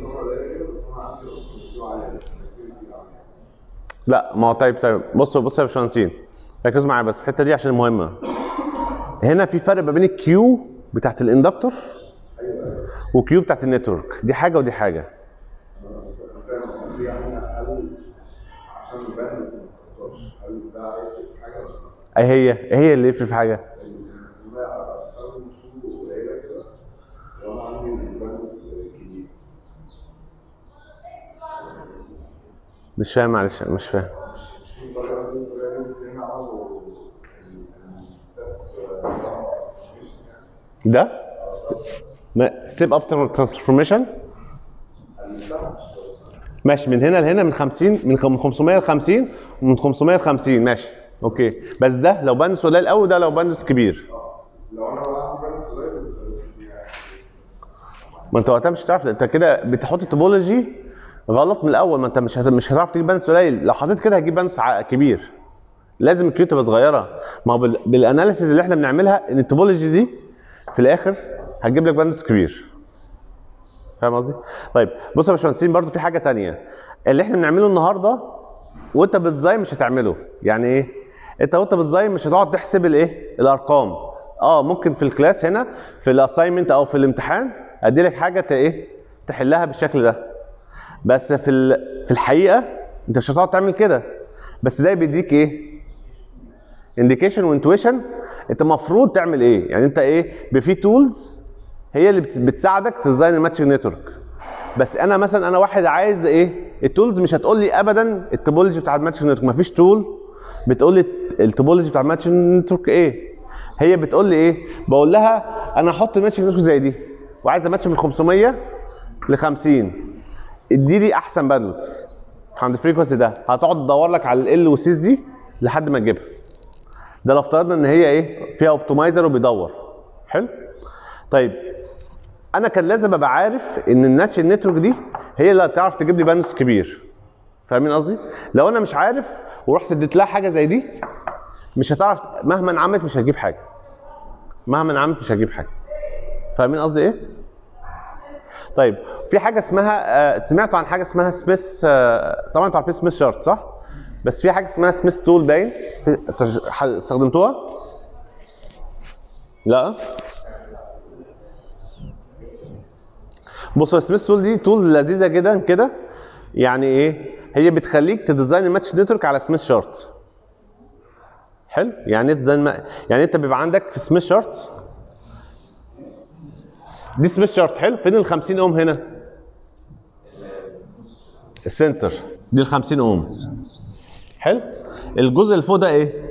لا ما هو طيب طيب بصوا بصوا يا باشمهندسين ركزوا معايا بس في الحته دي عشان مهمه هنا في فرق ما بين الكيو بتاعت الاندكتور وكيو بتاعت النتورك دي حاجه ودي حاجه فاهم قصدي يعني هل عشان الباند ما تتأثرش هل ده هيفرق في حاجه ولا لا؟ ايه هي ايه هي اللي يفرق في حاجه انا بستخدم كيو قليله كده وانا عندي الباند كبير مش فاهم معلش مش فاهم في طريقه دي طريقه دي الاثنين عملوا الستep ده ستيب اب ترانسفورميشن ماشي من هنا لهنا من 50 من خم- 500 ل 50 ومن 500 ل 50 ماشي اوكي بس ده لو بندس قليل قوي ده لو بندس كبير لو انا بقى عندي باند قليل بستخدم كتير يعني ما انت وقتها مش هتعرف انت كده بتحط توبولوجي غلط من الاول ما انت مش هت... مش هتعرف تجيب بندس قليل لو حطيت كده هتجيب بندس ع- كبير لازم الكيو تبقى صغيره ما هو بال... بالاناليسيز اللي احنا بنعملها ان التوبولوجي دي في الاخر هتجيب لك بندس كبير فاهم قصدي؟ طيب بصوا يا باشمهندسين برضو في حاجه تانية اللي احنا بنعمله النهارده وانت بتديزاين مش هتعمله يعني ايه؟ انت وانت بتديزاين مش هتقعد تحسب الايه؟ الارقام اه ممكن في الكلاس هنا في الاساينمنت او في الامتحان ادي لك حاجه ت- ايه؟ تحلها بالشكل ده بس في ال- في الحقيقه انت مش هتقعد تعمل كده بس ده بيديك ايه؟ انديكيشن وانتويشن انت المفروض تعمل ايه؟ يعني انت ايه؟ بي- في تولز هي اللي بت- بتساعدك تديزاين الماتشنج نتورك بس انا مثلا انا واحد عايز ايه؟ التولز مش هتقول لي ابدا التوبولوجي بتاع الماتشنج نتورك مفيش تول بتقول لي التوبولوجي بتاع الماتشنج نتورك ايه؟ هي بتقول لي ايه؟ بقول لها انا هحط ماتشنج نتورك زي دي وعايز اماتش من 500 ل 50 ادي لي احسن باندويث عند الفريكونسي ده هتقعد تدور لك على ال والسيس دي لحد ما تجيبها ده لو افترضنا ان هي ايه فيها اوبتمايزر وبيدور حلو طيب انا كان لازم ابقى عارف ان الناتش النتورك دي هي اللي هتعرف تجيب لي باندوث كبير فاهمين قصدي لو انا مش عارف ورحت اديت لها حاجه زي دي مش هتعرف مهما عملت مش هتجيب حاجه مهما عملت مش هتجيب حاجه فاهمين قصدي ايه طيب في حاجه اسمها آه، سمعتوا عن حاجه اسمها سميث آه، طبعا انتوا عارفين سميث شارت صح بس في حاجه اسمها سميث تول باين في- تج- ح- استخدمتوها لا بصوا سميث تول دي تول لذيذه جدا كده يعني ايه هي بتخليك تديزاين الماتش نتورك على سميث شارت حلو يعني ايه ديزاين ما... يعني انت بيبقى عندك في سميث شارت دي سميث شارت حلو فين ال 50 اوم هنا السنتر دي ال 50 اوم حلو الجزء اللي فوق ده ايه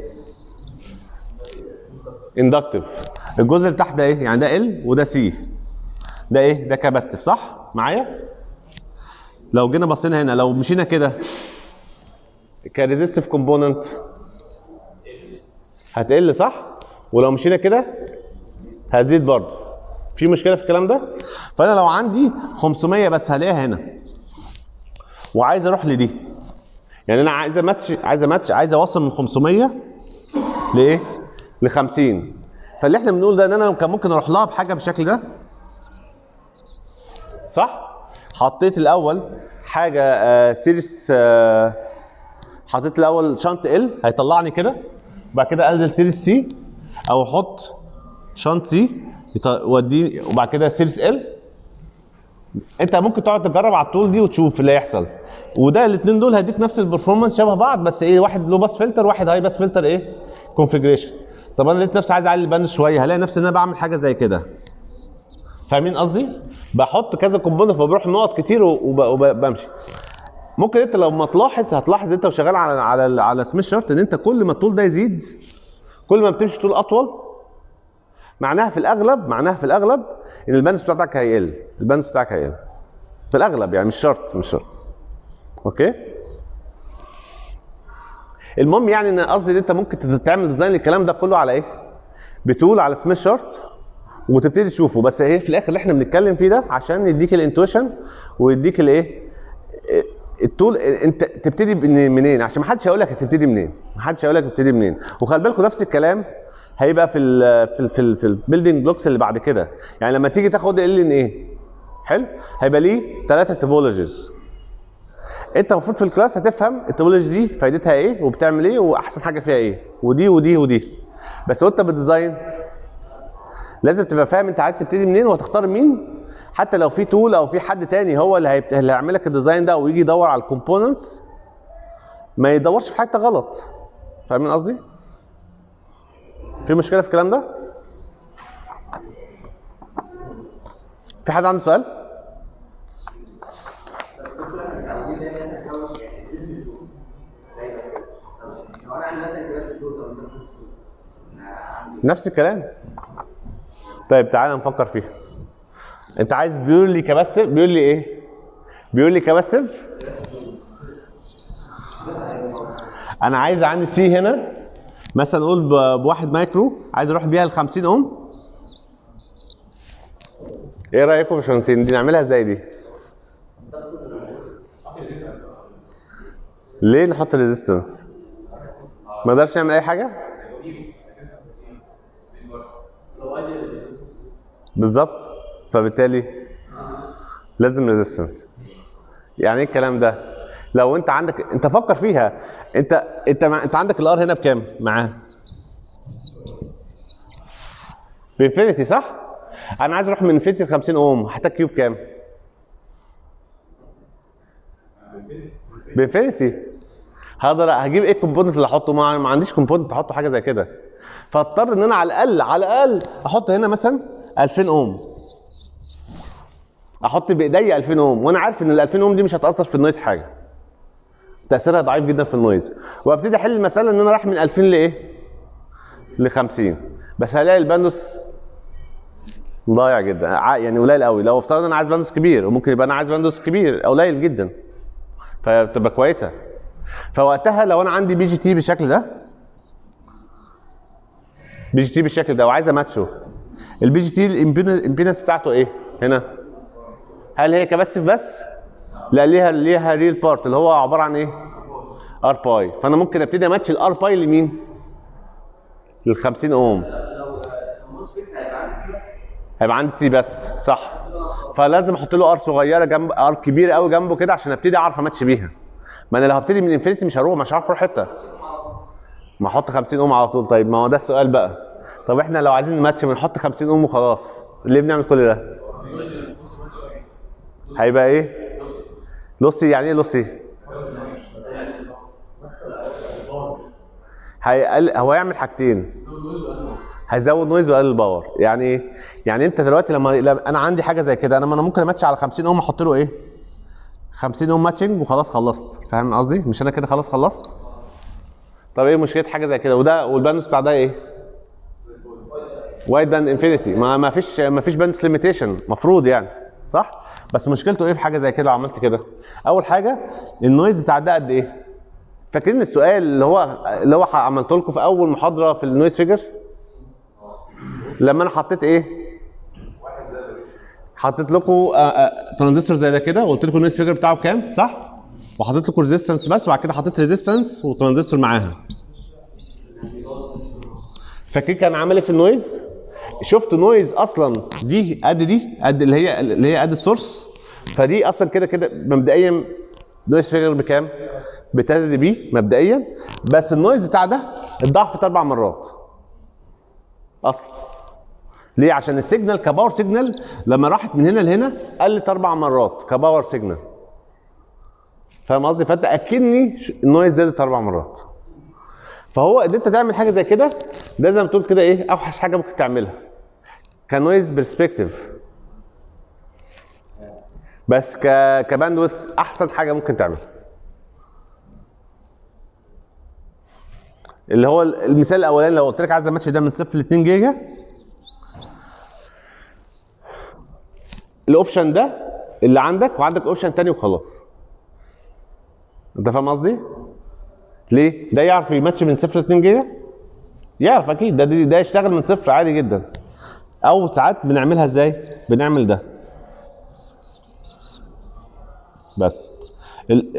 اندكتيف الجزء اللي تحت ده ايه يعني ده ال وده سي ده ايه ده كاباستيف صح معايا لو جينا بصينا هنا لو مشينا كده كريزيستيف كومبوننت هتقل صح ولو مشينا كده هتزيد برضه في مشكله في الكلام ده فانا لو عندي 500 بس هلاقيها هنا وعايز اروح لدي يعني انا عايز اماتش عايز اماتش عايز اوصل من 500 لايه ل 50 فاللي احنا بنقول ده ان انا كان ممكن اروح لها بحاجه بالشكل ده صح حطيت الاول حاجه آه سيريس آه حطيت الاول شنط ال هيطلعني كده وبعد كده انزل سيريس سي او احط شنط سي ودي وبعد كده سيريس ال انت ممكن تقعد تجرب على الطول دي وتشوف اللي هيحصل وده الاثنين دول هيديك نفس البرفورمانس شبه بعض بس ايه واحد لو باس فلتر واحد هاي باس فلتر ايه كونفجريشن طب انا لقيت نفسي عايز اعلي الباند شويه هلاقي نفسي ان انا بعمل حاجه زي كده فاهمين قصدي بحط كذا كومبوننت فبروح نقط كتير وب- وبمشي ممكن انت لو ما تلاحظ هتلاحظ انت وشغال على على على سميث شارت ان انت كل ما الطول ده يزيد كل ما بتمشي طول اطول معناها في الاغلب معناها في الاغلب ان البانس بتاعك هيقل البانس بتاعك هيقل في الاغلب يعني مش شرط مش شرط اوكي المهم يعني ان قصدي ان انت ممكن تعمل ديزاين للكلام ده كله على ايه بتول على سميث شارت وتبتدي تشوفه بس ايه في الاخر اللي احنا بنتكلم فيه ده عشان يديك الانتويشن ويديك الايه التول انت تبتدي من- منين عشان ما حدش هيقول لك هتبتدي منين ما حدش هيقول لك تبتدي منين وخلي بالكم نفس الكلام هيبقى في ال في ال في, ال في البيلدينج بلوكس اللي بعد كده يعني لما تيجي تاخد ال ان ايه حلو هيبقى ليه ثلاثه توبولوجيز انت المفروض في الكلاس هتفهم التوبولوجي دي فايدتها ايه وبتعمل ايه واحسن حاجه فيها ايه ودي ودي ودي بس وانت بتديزاين لازم تبقى فاهم انت عايز تبتدي منين وهتختار مين حتى لو في تول او في حد تاني هو اللي هيبت... اللي هيعمل لك الديزاين ده ويجي يدور على الكومبوننتس ما يدورش في حته غلط فاهمين قصدي؟ في مشكله في الكلام ده؟ في حد عنده سؤال؟ لو انا عندي مثلا كباستي فلوت او نفس الكلام طيب تعالى نفكر فيها انت عايز بيورلي كاباستيف بيقول لي ايه بيقول لي كاباستيف انا عايز عندي سي هنا مثلا نقول ب- بواحد مايكرو عايز اروح بيها ل 50 اوم ايه رايكم يا باشمهندسين دي نعملها ازاي دي ليه نحط ريزيستنس ما نقدرش نعمل اي حاجه بالظبط فبالتالي لازم ريزيستنس يعني ايه الكلام ده لو انت عندك انت فكر فيها انت انت مع... انت عندك الار هنا بكام معاه بانفينيتي صح انا عايز اروح من انفينيتي ل 50 اوم هحتاج كيوب كام بانفينيتي هقدر هجيب ايه الكومبوننت اللي احطه ما, ما عنديش كومبوننت احطه حاجه زي كده فاضطر ان انا على الاقل على الاقل احط هنا مثلا 2000 اوم احط بايديا 2000 اوم وانا عارف ان ال 2000 اوم دي مش هتاثر في النويز حاجه تاثيرها ضعيف جدا في النويز وابتدي احل المساله ان انا رايح من 2000 لايه ل 50 بس هلاقي الباندوس ضايع جدا ع- يعني قليل قوي لو افترضنا انا عايز باندوس كبير وممكن يبقى انا عايز باندوس كبير قليل جدا فبتبقى كويسه فوقتها لو انا عندي بي جي تي بالشكل ده بي جي تي بالشكل ده وعايز اماتشه البي جي تي الامبيدنس بتاعته ايه هنا هل هي كباسيف بس لا ليها ليها ريل بارت اللي هو عباره عن ايه ار باي فانا ممكن ابتدي اماتش الار باي لمين لل 50 اوم هيبقى عندي سي بس صح فلازم احط له ار صغيره جنب ار كبيره قوي جنبه كده عشان ابتدي اعرف اماتش بيها ما انا لو هبتدي من انفينيتي مش هروح مش هعرف اروح حته ما احط 50 اوم على طول طيب ما هو ده السؤال بقى طب احنا لو عايزين نماتش بنحط 50 اوم وخلاص ليه بنعمل كل ده هيبقى ايه لوسي يعني ايه لوسي هيقل هو هيعمل حاجتين هيزود نويز ويقلل باور يعني ايه يعني انت دلوقتي لما لما انا عندي حاجه زي كده انا ما انا ممكن اماتش على 50 اوم احط له ايه 50 اوم ماتشنج وخلاص خلصت فاهم قصدي مش انا كده خلاص خلصت طب ايه مشكله حاجه زي كده وده والباندوس بتاع ده ايه وايد باند انفينيتي ما ما فيش ما فيش باندوس ليميتيشن مفروض يعني صح بس مشكلته ايه في حاجه زي كده لو عملت كده اول حاجه النويز بتاع ده قد ايه فاكرين السؤال اللي هو اللي هو عملته لكم في اول محاضره في النويز فيجر لما انا حطيت ايه حطيت لكم ترانزستور زي ده كده وقلت لكم النويز فيجر بتاعه بكام صح وحطيت لكم ريزيستنس بس وبعد كده حطيت ريزيستنس وترانزستور معاها فاكرين كان عامل ايه في النويز شفت نويز اصلا دي قد دي قد اللي هي اللي هي قد السورس فدي اصلا كده كده مبدئيا نويز فيجر بكام ب 3 دي بي مبدئيا بس النويز بتاع ده اتضاعفت اربع مرات اصلا ليه عشان السيجنال كباور سيجنال لما راحت من هنا لهنا قلت اربع مرات كباور سيجنال فاهم قصدي فانت اكني ش- النويز زادت اربع مرات فهو ان انت تعمل حاجه زي كده ده زي ما تقول كده ايه اوحش حاجه ممكن تعملها كنويز برسبكتيف بس ك كباندويتس احسن حاجه ممكن تعملها اللي هو المثال الاولاني لو قلت لك عايز اماتش ده من صفر ل 2 جيجا الاوبشن ده اللي عندك وعندك اوبشن تاني وخلاص انت فاهم قصدي؟ ليه؟ ده يعرف يماتش من صفر ل 2 جيجا؟ يعرف اكيد ده ده ده يشتغل من صفر عادي جدا او ساعات بنعملها ازاي؟ بنعمل ده بس ال...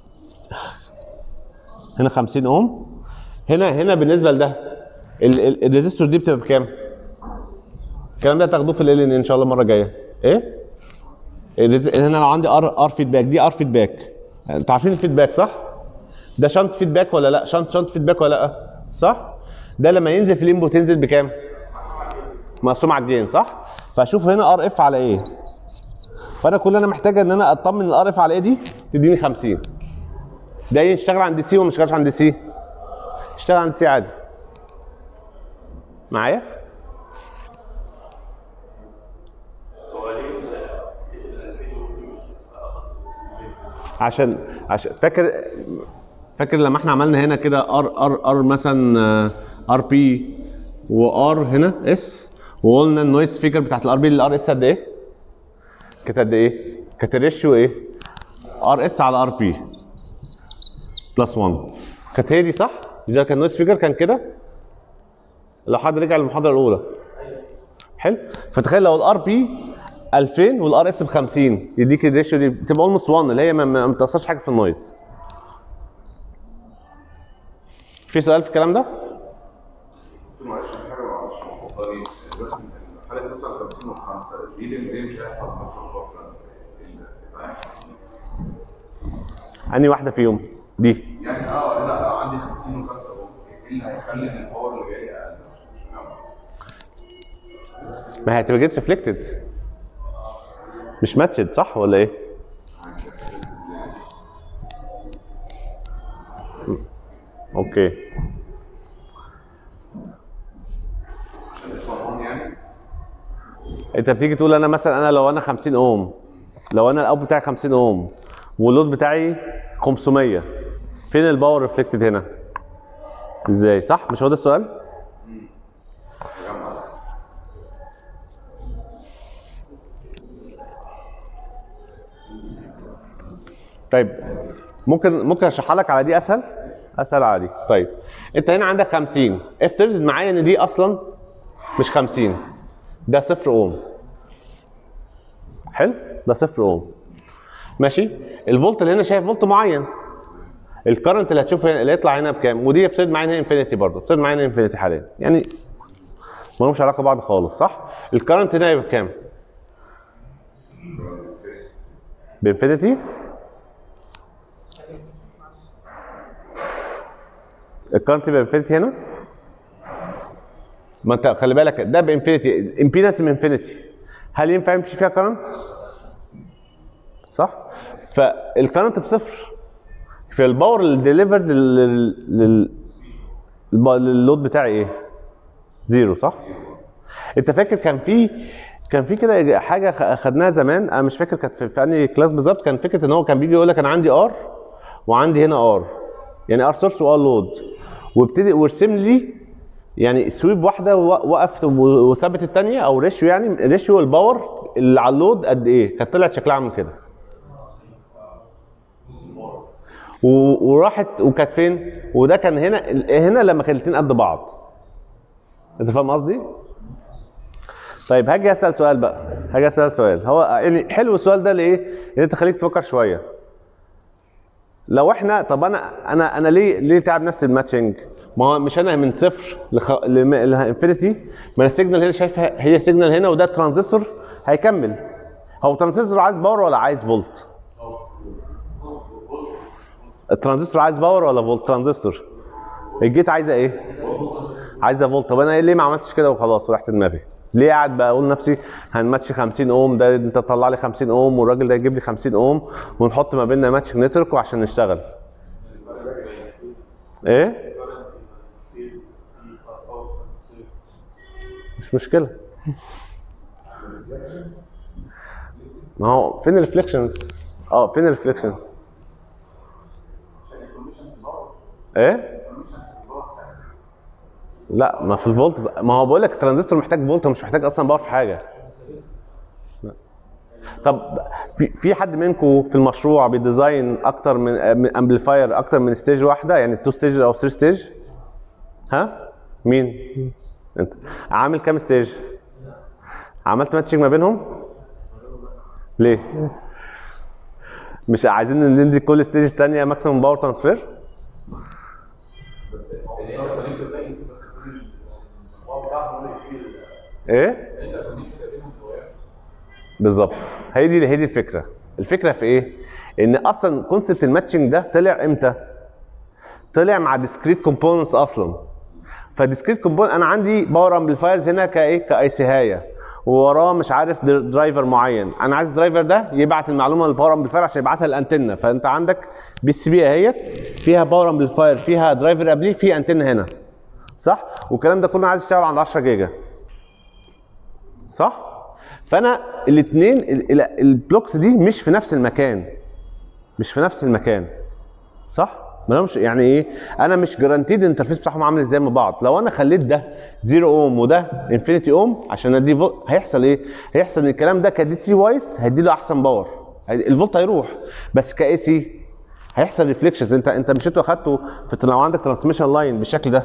هنا 50 اوم هنا هنا بالنسبه لده ال- ال- الريزستور دي بتبقى بكام؟ الكلام ده تاخدوه في ال ان ان شاء الله المره الجايه ايه؟ الريز- هنا لو عندي ار ار فيدباك دي ار فيدباك انتوا عارفين الفيدباك صح؟ ده شنط فيدباك ولا لا؟ شنط شنط فيدباك ولا لا؟ صح؟ ده لما ينزل في الانبوت ينزل بكام؟ مقسوم على الجين صح؟ فاشوف هنا ار اف على ايه؟ فانا كل اللي انا محتاج ان انا اطمن الار اف على ايه دي؟ تديني 50 ده يشتغل عند دي سي ولا ما يشتغلش عند دي سي؟ يشتغل عند سي عادي معايا؟ عشان عشان فاكر فاكر لما احنا عملنا هنا كده ار ار ار مثلا ار بي وار هنا اس وقلنا النويز فيجر بتاعت الار بي للار اس قد ايه؟ كانت قد ايه؟ كانت الريشيو ايه؟ ار اس على ار بي بلس 1 كانت هي دي صح؟ مش ده كان النويز فيجر كان كده؟ لو حد رجع للمحاضره الاولى حلو فتخيل لو الار بي 2000 والار اس ب 50 يديك الريشيو دي بتبقى اولموست 1 اللي هي ما- ما ما بتاثرش حاجه في النويز في سؤال في الكلام ده؟ معلش في حاجه معلش مفضلين حاله مثلا 50 وخمسه دي ليه ليه مش هيحصل مثلا ضغط مثلا ايه اللي هيحصل؟ انهي واحده فيهم؟ دي يعني اه لا عندي 50 وخمسه ايه اللي هيخلي ان الباور اللي جاي اقل؟ مش فاهم. ما هي هتبقى جيت ريفلكتد مش ماتشد صح ولا ايه؟ اوكي عشان يصنعون يعني انت بتيجي تقول انا مثلا انا لو انا 50 اوم لو انا الاوت بتاعي 50 اوم واللود بتاعي 500 فين الباور ريفلكتد هنا؟ ازاي صح مش هو ده السؤال؟ طيب ممكن ممكن اشرحها لك على دي اسهل اسهل عادي طيب انت هنا عندك 50 افترض معايا ان دي اصلا مش 50 ده صفر اوم حلو ده صفر اوم ماشي الفولت اللي هنا شايف فولت معين الكرنت اللي هتشوفه هنا اللي يطلع هنا بكام ودي افترض معايا هنا انفينيتي برضه افترض معايا هنا انفينيتي حاليا يعني ما لهمش علاقه ببعض خالص صح الكرنت هنا يبقى بكام بانفينيتي الكرنت يبقى بانفينيتي هنا ما انت خلي بالك ده بانفينيتي الامبيدنس بانفينيتي هل ينفع يمشي فيها كرنت؟ صح؟ فالكرنت بصفر في الباور اللي ديليفرد لل الب- لللود بتاعي ايه؟ زيرو صح؟ انت فاكر كان في كان في كده حاجه خ- خدناها زمان انا مش فاكر كانت في, في انهي كلاس بالظبط كان فكره ان هو كان بيجي يقول لك انا عندي ار وعندي هنا ار يعني ار سورس وار لود وابتدي وارسم لي يعني سويب واحده و- وقف و- وثبت الثانيه او ريشيو يعني ريشيو الباور اللي على اللود قد ايه كانت طلعت شكلها عامل كده و- وراحت وكانت فين وده كان هنا هنا لما كان الاثنين قد بعض انت فاهم قصدي طيب هاجي اسال سؤال بقى هاجي اسال سؤال هو يعني حلو السؤال ده ليه ان انت خليك تفكر شويه لو احنا طب انا انا انا ليه ليه تعب نفسي الماتشنج ما هو مش انا من صفر لخ... لم... لانفينيتي ما انا السيجنال هنا شايفها هي سيجنال هنا وده ترانزستور هيكمل هو ترانزستور عايز باور ولا عايز فولت الترانزستور عايز باور ولا فولت ترانزستور الجيت عايزه ايه عايزه فولت طب انا ليه ما عملتش كده وخلاص ورحت دماغي ليه قاعد بقى اقول لنفسي هنماتش 50 اوم ده انت تطلع لي 50 اوم والراجل ده يجيب لي 50 اوم ونحط ما بيننا ماتش نتورك وعشان نشتغل ايه مش مشكله ما هو فين الريفليكشنز اه فين الريفليكشن ايه لا ما في الفولت ما هو بقول لك الترانزستور محتاج فولت مش محتاج اصلا باور في حاجه لا. طب في في حد منكم في المشروع بيديزاين اكتر من من امبليفاير اكتر من ستيج واحده يعني تو ستيج او 3 ستيج ها مين انت عامل كام ستيج عملت ماتشنج ما بينهم ليه مش عايزين ندي كل ستيج تانية ماكسيمم باور ترانسفير ايه بالظبط هي دي هي دي الفكره الفكره في ايه ان اصلا كونسبت الماتشنج ده طلع امتى طلع مع ديسكريت كومبوننتس اصلا فديسكريت كومبوننت انا عندي باور امبليفايرز هنا كايه كاي سي هايه ووراه مش عارف در- درايفر معين انا عايز الدرايفر ده يبعت المعلومه للباور امبليفاير عشان يبعتها للانتنه فانت عندك بي سي بي اهيت فيها باور امبليفاير فيها درايفر قبليه في انتنه هنا صح والكلام ده كله عايز يشتغل عند 10 جيجا صح فانا الاثنين البلوكس دي مش في نفس المكان مش في نفس المكان صح ما لهمش يعني ايه انا مش جرانتيد الانترفيس بتاعهم عامل ازاي من بعض لو انا خليت ده 0 اوم وده انفينيتي اوم عشان ادي فول هيحصل ايه هيحصل ان الكلام ده كدي سي وايز هيدي له احسن باور هيدي- الفولت هيروح بس كاي سي هيحصل ريفليكشنز انت انت مش انتوا اخدته في لو عندك ترانسميشن لاين بالشكل ده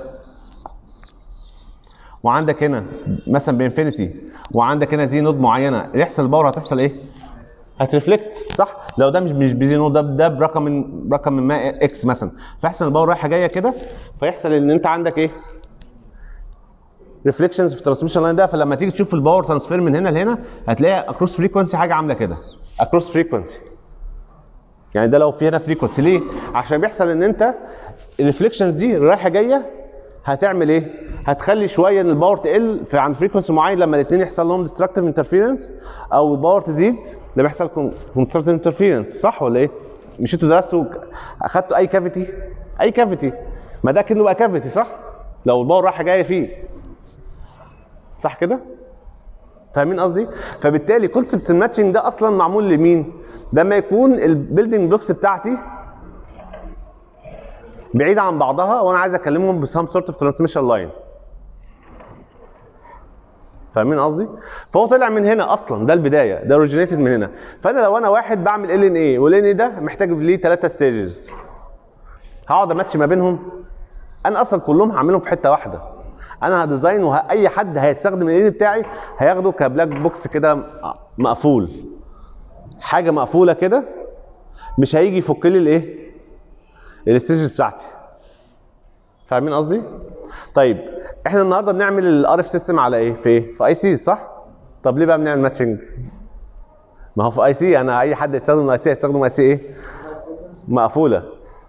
وعندك هنا مثلا بانفينيتي وعندك هنا زي نود معينه يحصل الباور هتحصل ايه؟ هترفلكت صح؟ لو ده مش مش بزي نود ده ده برقم من رقم من ما اكس مثلا فيحصل الباور رايحه جايه كده فيحصل ان انت عندك ايه؟ ريفليكشنز في الترانسميشن لاين ده فلما تيجي تشوف الباور ترانسفير من هنا لهنا هتلاقي اكروس فريكونسي حاجه عامله كده اكروس فريكونسي يعني ده لو في هنا فريكونسي ليه؟ عشان بيحصل ان انت الريفليكشنز دي رايحه جايه هتعمل ايه؟ هتخلي شويه ان الباور تقل في عند فريكونسي معين لما الاثنين يحصل لهم ديستراكتيف انترفيرنس او الباور تزيد لما يحصل كونستراكتيف انترفيرنس صح ولا ايه؟ مش انتوا درستوا اخدتوا اي كافيتي؟ اي كافيتي ما ده كانه بقى كافيتي صح؟ لو الباور رايحه جايه فيه صح كده؟ فاهمين قصدي؟ فبالتالي كونسبت الماتشنج ده اصلا معمول لمين؟ لما يكون البيلدنج بلوكس بتاعتي بعيده عن بعضها وانا عايز اكلمهم بسام سورت اوف ترانسميشن لاين فاهمين قصدي؟ فهو طلع من هنا اصلا ده البدايه ده اوريجينيتد من هنا فانا لو انا واحد بعمل ال ان اي والال ان اي ده محتاج ليه ثلاثه ستيجز هقعد اماتش ما بينهم انا اصلا كلهم هعملهم في حته واحده انا هديزاين واي حد هيستخدم ال بتاعي هياخده كبلاك بوكس كده مقفول حاجه مقفوله كده مش هيجي يفك لي الايه الستيجز بتاعتي فاهمين قصدي طيب احنا النهارده بنعمل الار اف سيستم على ايه في ايه في اي سي صح طب ليه بقى بنعمل ماتشنج ما هو في اي سي انا اي حد يستخدم اي سي هيستخدم اي سي ايه مقفوله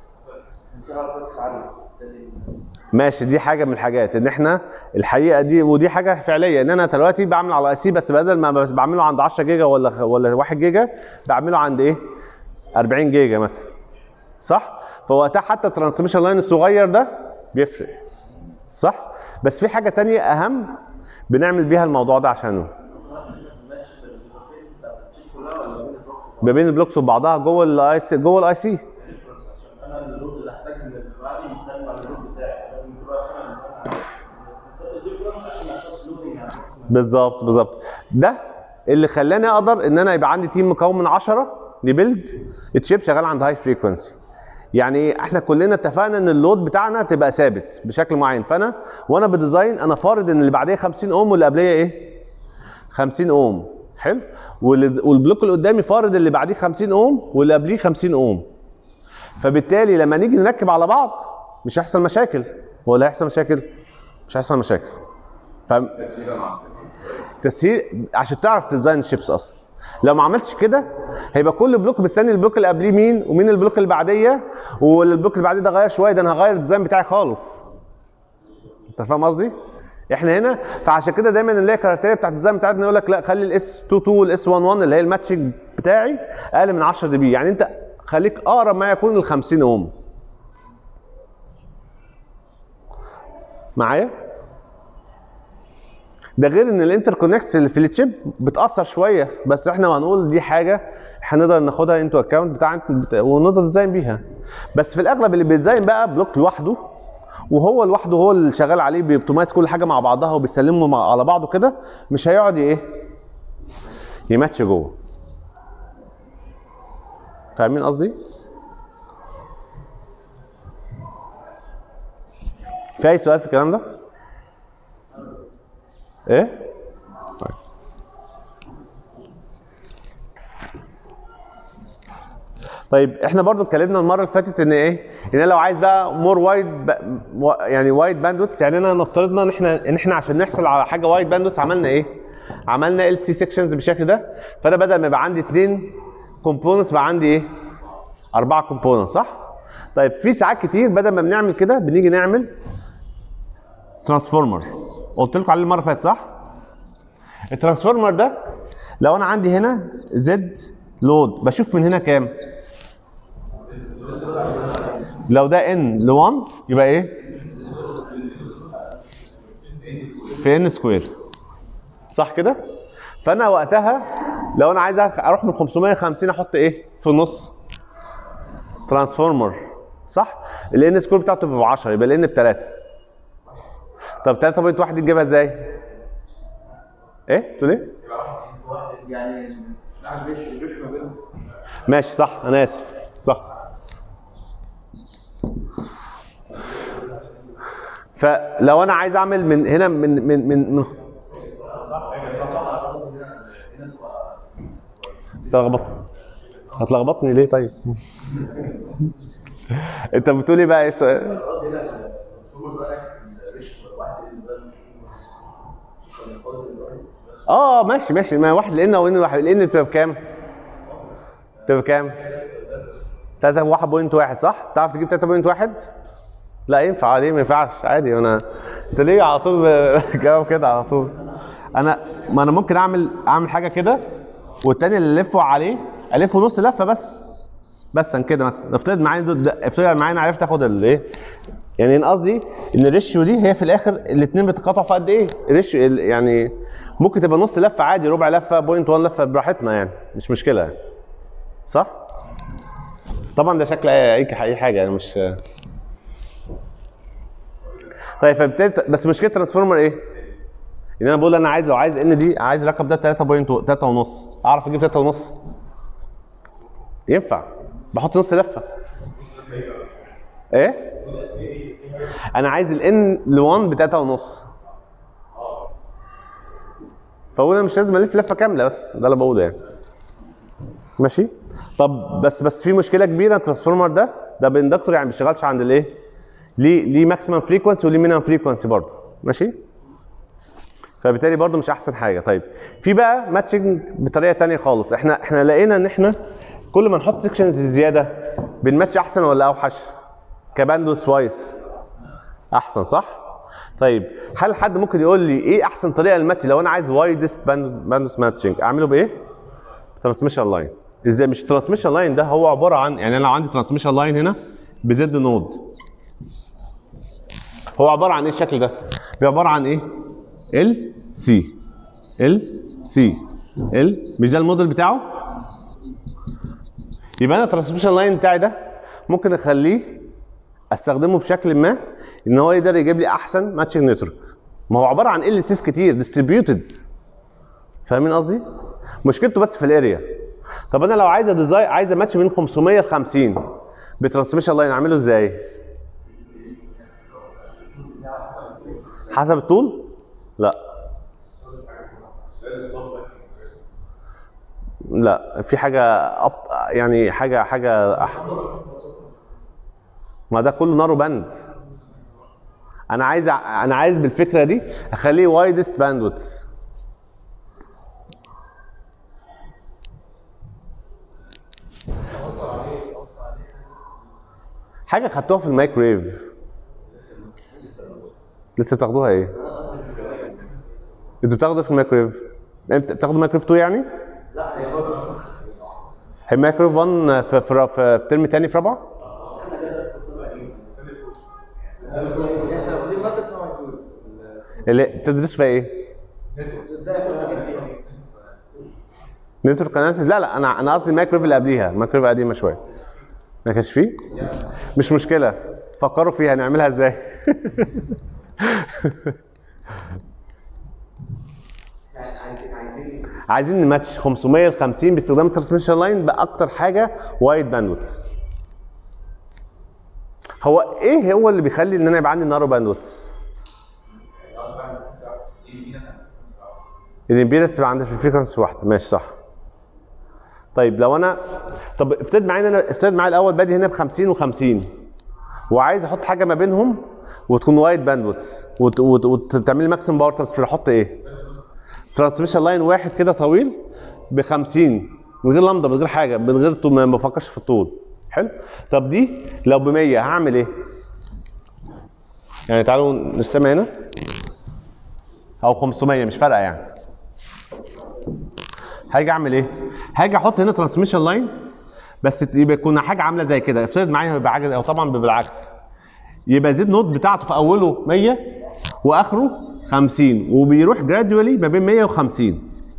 ماشي دي حاجه من الحاجات ان احنا الحقيقه دي ودي حاجه فعليه ان انا دلوقتي بعمل على اي سي بس بدل ما بس بعمله عند 10 جيجا ولا ولا 1 جيجا بعمله عند ايه 40 جيجا مثلا صح فوقتها حتى الترانسميشن لاين الصغير ده بيفرق صح بس في حاجه تانية اهم بنعمل بيها الموضوع ده عشانه ما بين البلوكس وبعضها جوه الاي سي جوه الاي سي انا اللود اللي هحتاج من دلوقتي مختلف عن اللود بتاعي لازم تبقى انا بس الديفرنس عشان ما يحصلش لودنج على الناس. بالظبط بالظبط ده اللي خلاني اقدر ان انا يبقى عندي تيم مكون من 10 نبيلد تشيب شغال عند هاي فريكونسي يعني احنا كلنا اتفقنا ان اللود بتاعنا تبقى ثابت بشكل معين فانا وانا بديزاين انا فارض ان اللي بعديه 50 اوم واللي قبليه ايه 50 اوم حلو واللي- والبلوك اللي قدامي فارض اللي بعديه 50 اوم واللي قبليه 50 اوم فبالتالي لما نيجي نركب على بعض مش هيحصل مشاكل ولا هيحصل مشاكل مش هيحصل مشاكل فاهم تسهيلا على تسهيل عشان تعرف تديزاين الشيبس اصلا لو ما عملتش كده هيبقى كل بلوك مستني البلوك اللي قبليه مين ومين البلوك اللي بعديه والبلوك اللي بعديه ده غير شويه ده انا هغير الديزاين بتاعي خالص انت فاهم قصدي احنا هنا فعشان كده دايما نلاقي الكاركتيريا بتاعت الديزاين بتاعتنا يقول لك لا خلي الاس 22 والاس 11 اللي هي الماتشنج بتاعي اقل من 10 دي بي يعني انت خليك اقرب ما يكون ل 50 اوم معايا ده غير ان الانتر كونكتس اللي في التشيب بتاثر شويه بس احنا هنقول دي حاجه هنقدر ناخدها انتو اكونت بتاع بتاع- ونقدر نديزاين بيها بس في الاغلب اللي بيديزاين بقى بلوك لوحده وهو لوحده هو اللي شغال عليه بيبتمايز كل حاجه مع بعضها وبيسلمه مع على بعضه كده مش هيقعد ايه يماتش جوه فاهمين قصدي؟ في اي سؤال في الكلام ده؟ ايه؟ طيب. طيب احنا برضو اتكلمنا المره اللي فاتت ان ايه؟ ان انا لو عايز بقى مور وايد يعني وايد باندويث يعني انا نفترضنا ان احنا ان احنا عشان نحصل على حاجه وايد باندويث عملنا ايه؟ عملنا ال سي سيكشنز بالشكل ده فانا بدل ما يبقى عندي اثنين كومبوننتس بقى عندي ايه؟ اربعه كومبوننتس صح؟ طيب في ساعات كتير بدل ما بنعمل كده بنيجي نعمل ترانسفورمر قلت لكم عليه المره اللي فاتت صح؟ الترانسفورمر ده لو انا عندي هنا زد لود بشوف من هنا كام؟ لو ده ان ل 1 يبقى ايه؟ في ان سكوير صح كده؟ فانا وقتها لو انا عايز اروح من 550 احط ايه؟ في النص ترانسفورمر صح؟ الان سكوير بتاعته بيبقى 10 يبقى الان ب 3 طب 3.1 دي تجيبها ازاي؟ ايه؟ تقول ايه؟ يعني نعمل ريش ريش ما بينهم ماشي صح انا اسف صح فلو انا عايز اعمل من هنا من من من, من تلخبط هتلخبطني ليه طيب؟ انت بتقول ايه بقى ايه السؤال؟ اه ماشي ماشي ما واحد لان وان واحد لان بتبقى بكام؟ بتبقى بكام؟ 3 1.1 صح؟ تعرف تجيب 3.1 لا ينفع ليه ما ينفعش عادي انا انت ليه على طول جاوب كده على طول انا ما انا ممكن اعمل اعمل حاجه كده والتاني اللي الفه عليه الفه نص لفه بس بس عن كده مثلا نفترض معايا دو- ده- افترض معايا انا عرفت اخد الايه يعني أنا قصدي ان الريشيو دي هي في الاخر الاثنين بيتقاطعوا في قد ايه الريشيو ال- يعني ممكن تبقى نص لفه عادي ربع لفه بوينت 1 لفه براحتنا يعني مش مشكله يعني. صح طبعا ده شكل اي اي أي حاجه يعني مش طيب فبالتالي بس مشكله ترانسفورمر ايه؟ ان انا بقول انا عايز لو عايز ان دي عايز الرقم ده 3.3 ونص اعرف اجيب 3 ونص ينفع بحط نص لفه ايه؟ انا عايز الان ل 1 ب 3 ونص فاقول انا مش لازم الف لفه كامله بس ده اللي بقوله يعني ماشي طب بس بس في مشكله كبيره الترانسفورمر ده ده باندكتور يعني ما بيشتغلش عند الايه؟ ليه ليه ماكسيمم فريكونسي وليه مينيمم فريكونسي برضه ماشي فبالتالي برضه مش احسن حاجه طيب في بقى ماتشنج بطريقه تانية خالص احنا احنا لقينا ان احنا كل ما نحط سيكشنز زياده بنماتش احسن ولا اوحش كباندوس وايز احسن صح طيب هل حد ممكن يقول لي ايه احسن طريقه للماتش لو انا عايز وايدست باندوس ماتشنج اعمله بايه ترانسميشن لاين ازاي مش ترانسميشن لاين ده هو عباره عن يعني انا لو عندي ترانسميشن لاين هنا بزد نود هو عباره عن ايه الشكل ده بيبقى عباره عن ايه ال سي ال سي ال مش ده الموديل بتاعه يبقى انا الترانسميشن لاين بتاعي ده ممكن اخليه استخدمه بشكل ما ان هو يقدر يجيب لي احسن ماتشنج نتورك ما هو عباره عن ال سيز كتير ديستريبيوتد فاهمين قصدي مشكلته بس في الاريا طب انا لو عايز ديزاين عايز ماتش من 550 بترانسميشن لاين اعمله ازاي حسب الطول لا لا في حاجه أب يعني حاجه حاجه أح... ما ده كله نارو باند انا عايز ع- انا عايز بالفكره دي اخليه وايدست باندويتس حاجه خدتوها في المايكرويف لسه بتاخدوها ايه؟ انتوا بتاخدوا في المايكرويف امتى بتاخدوا مايكرويف 2 يعني؟ لا هي برضه هي مايكرويف 1 في في في, في ترم تاني في رابعه؟ احنا واخدين ماده اسمها مايكرويف اللي بتدرس فيها ايه؟ ده كل الحاجات دي نتورك اناليسيس لا لا انا انا قصدي المايكرويف اللي قبليها المايكرويف قديمه شويه ما كانش فيه؟ مش مشكله فكروا فيها نعملها ازاي؟ يعني عايزين عايزين عايزين نماتش 500 ل 50 باستخدام الترانسميشن لاين باكتر حاجه وايد باندويتس هو ايه هو اللي بيخلي ان انا يبقى عندي نارو باندويتس الامبيرنس تبقى عندي في الفريكونسي واحده ماشي صح طيب لو انا طب افترض معايا ان انا افترض معايا الاول بادي هنا ب 50 و50 وعايز احط حاجه ما بينهم وتكون وايد باندويتس وت- وت- وتعمل لي ماكسيمم باور ترانسفير احط ايه؟ ترانسميشن لاين واحد كده طويل ب 50 من غير لمضه من غير حاجه من غير طول ما بفكرش في الطول حلو طب دي لو ب 100 هعمل ايه؟ يعني تعالوا نرسمها هنا او 500 مش فارقه يعني هاجي اعمل ايه؟ هاجي احط هنا ترانسميشن لاين بس يبقى يكون حاجه عامله زي كده افترض معايا يبقى حاجه او طبعا بالعكس يبقى زد نوت بتاعته في اوله 100 واخره 50 وبيروح جراديولي ما بين 100 و50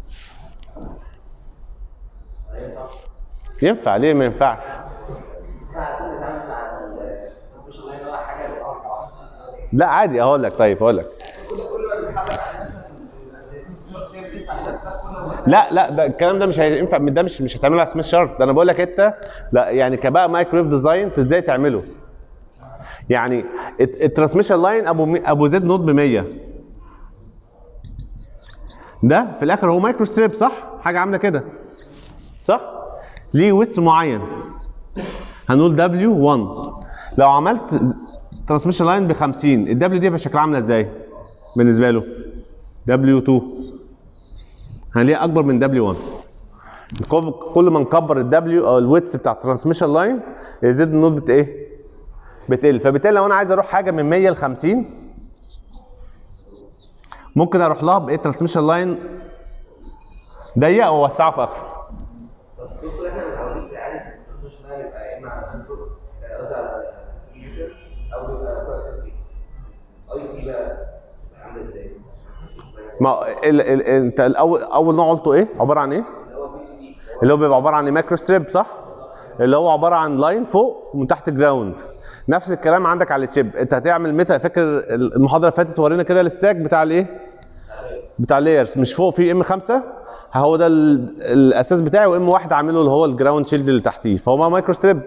ينفع ليه ما ينفعش؟ لا عادي اقول لك طيب اقول لك لا لا ده الكلام ده مش هينفع ده مش مش هتعمله على سميث شارت ده انا بقول لك انت لا يعني كبقى مايكرويف ديزاين ازاي تعمله يعني الت- الترانسميشن لاين ابو مي- ابو زد نوت ب 100 ده في الاخر هو مايكرو ستريب صح حاجه عامله كده صح ليه ويتس معين هنقول دبليو 1 لو عملت ترانسميشن لاين ب 50 الدبليو دي هيبقى شكلها عامله ازاي بالنسبه له دبليو 2 هنلاقيها اكبر من دبليو 1 كل- كل ما نكبر الدبليو او الويتس بتاع الترانسميشن لاين الزد نوت بت ايه بتقل فبالتالي لو انا عايز اروح حاجه من 100 ل 50 ممكن اروح لها بايه ترانسميشن لاين ضيق واوسعه في اخره دكتور احنا متعودين في العادي في الترانسميشن ده يبقى يا اما على انبوت قصدي على ديستريبيوشن او بيبقى كويس اي سي بقى عامل ازاي؟ ما ال ال انت الاول اول نوع قلته ايه عباره عن ايه اللي هو بي سي دي اللي هو بيبقى عباره عن مايكرو ستريب صح اللي هو عباره عن لاين فوق ومن تحت جراوند نفس الكلام عندك على التشيب انت هتعمل متى فاكر المحاضره اللي فاتت ورينا كده الستاك بتاع الايه بتاع اللايرز مش فوق في ام 5 هو ده ال- الاساس بتاعي وام واحد عامله اللي هو الجراوند شيلد اللي تحتيه فهو مايكرو ستريب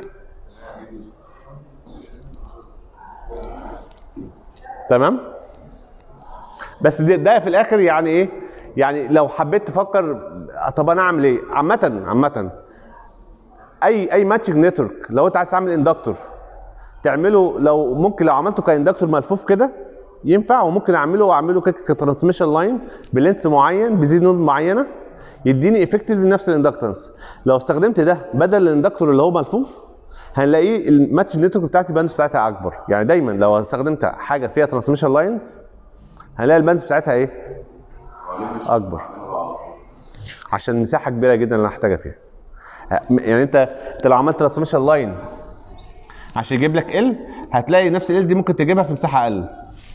تمام بس ده, ده في الاخر يعني ايه يعني لو حبيت تفكر طب انا اعمل ايه عامه عامه اي اي ماتشنج نتورك لو انت عايز تعمل اندكتور تعمله لو ممكن لو عملته كاندكتور ملفوف كده ينفع وممكن اعمله واعمله كترانسميشن لاين بلينس معين بزيد نود معينه يديني افكتيف نفس الاندكتنس لو استخدمت ده بدل الاندكتور اللي هو ملفوف هنلاقيه الماتش نتورك بتاعتي الباندوث بتاعتها اكبر يعني دايما لو استخدمت حاجه فيها ترانسميشن لاينز هنلاقي الباندوث بتاعتها ايه اكبر عشان مساحه كبيره جدا اللي انا هحتاجها فيها يعني انت انت لو عملت ترانسميشن لاين عشان يجيب لك ال هتلاقي نفس ال دي ممكن تجيبها في مساحه اقل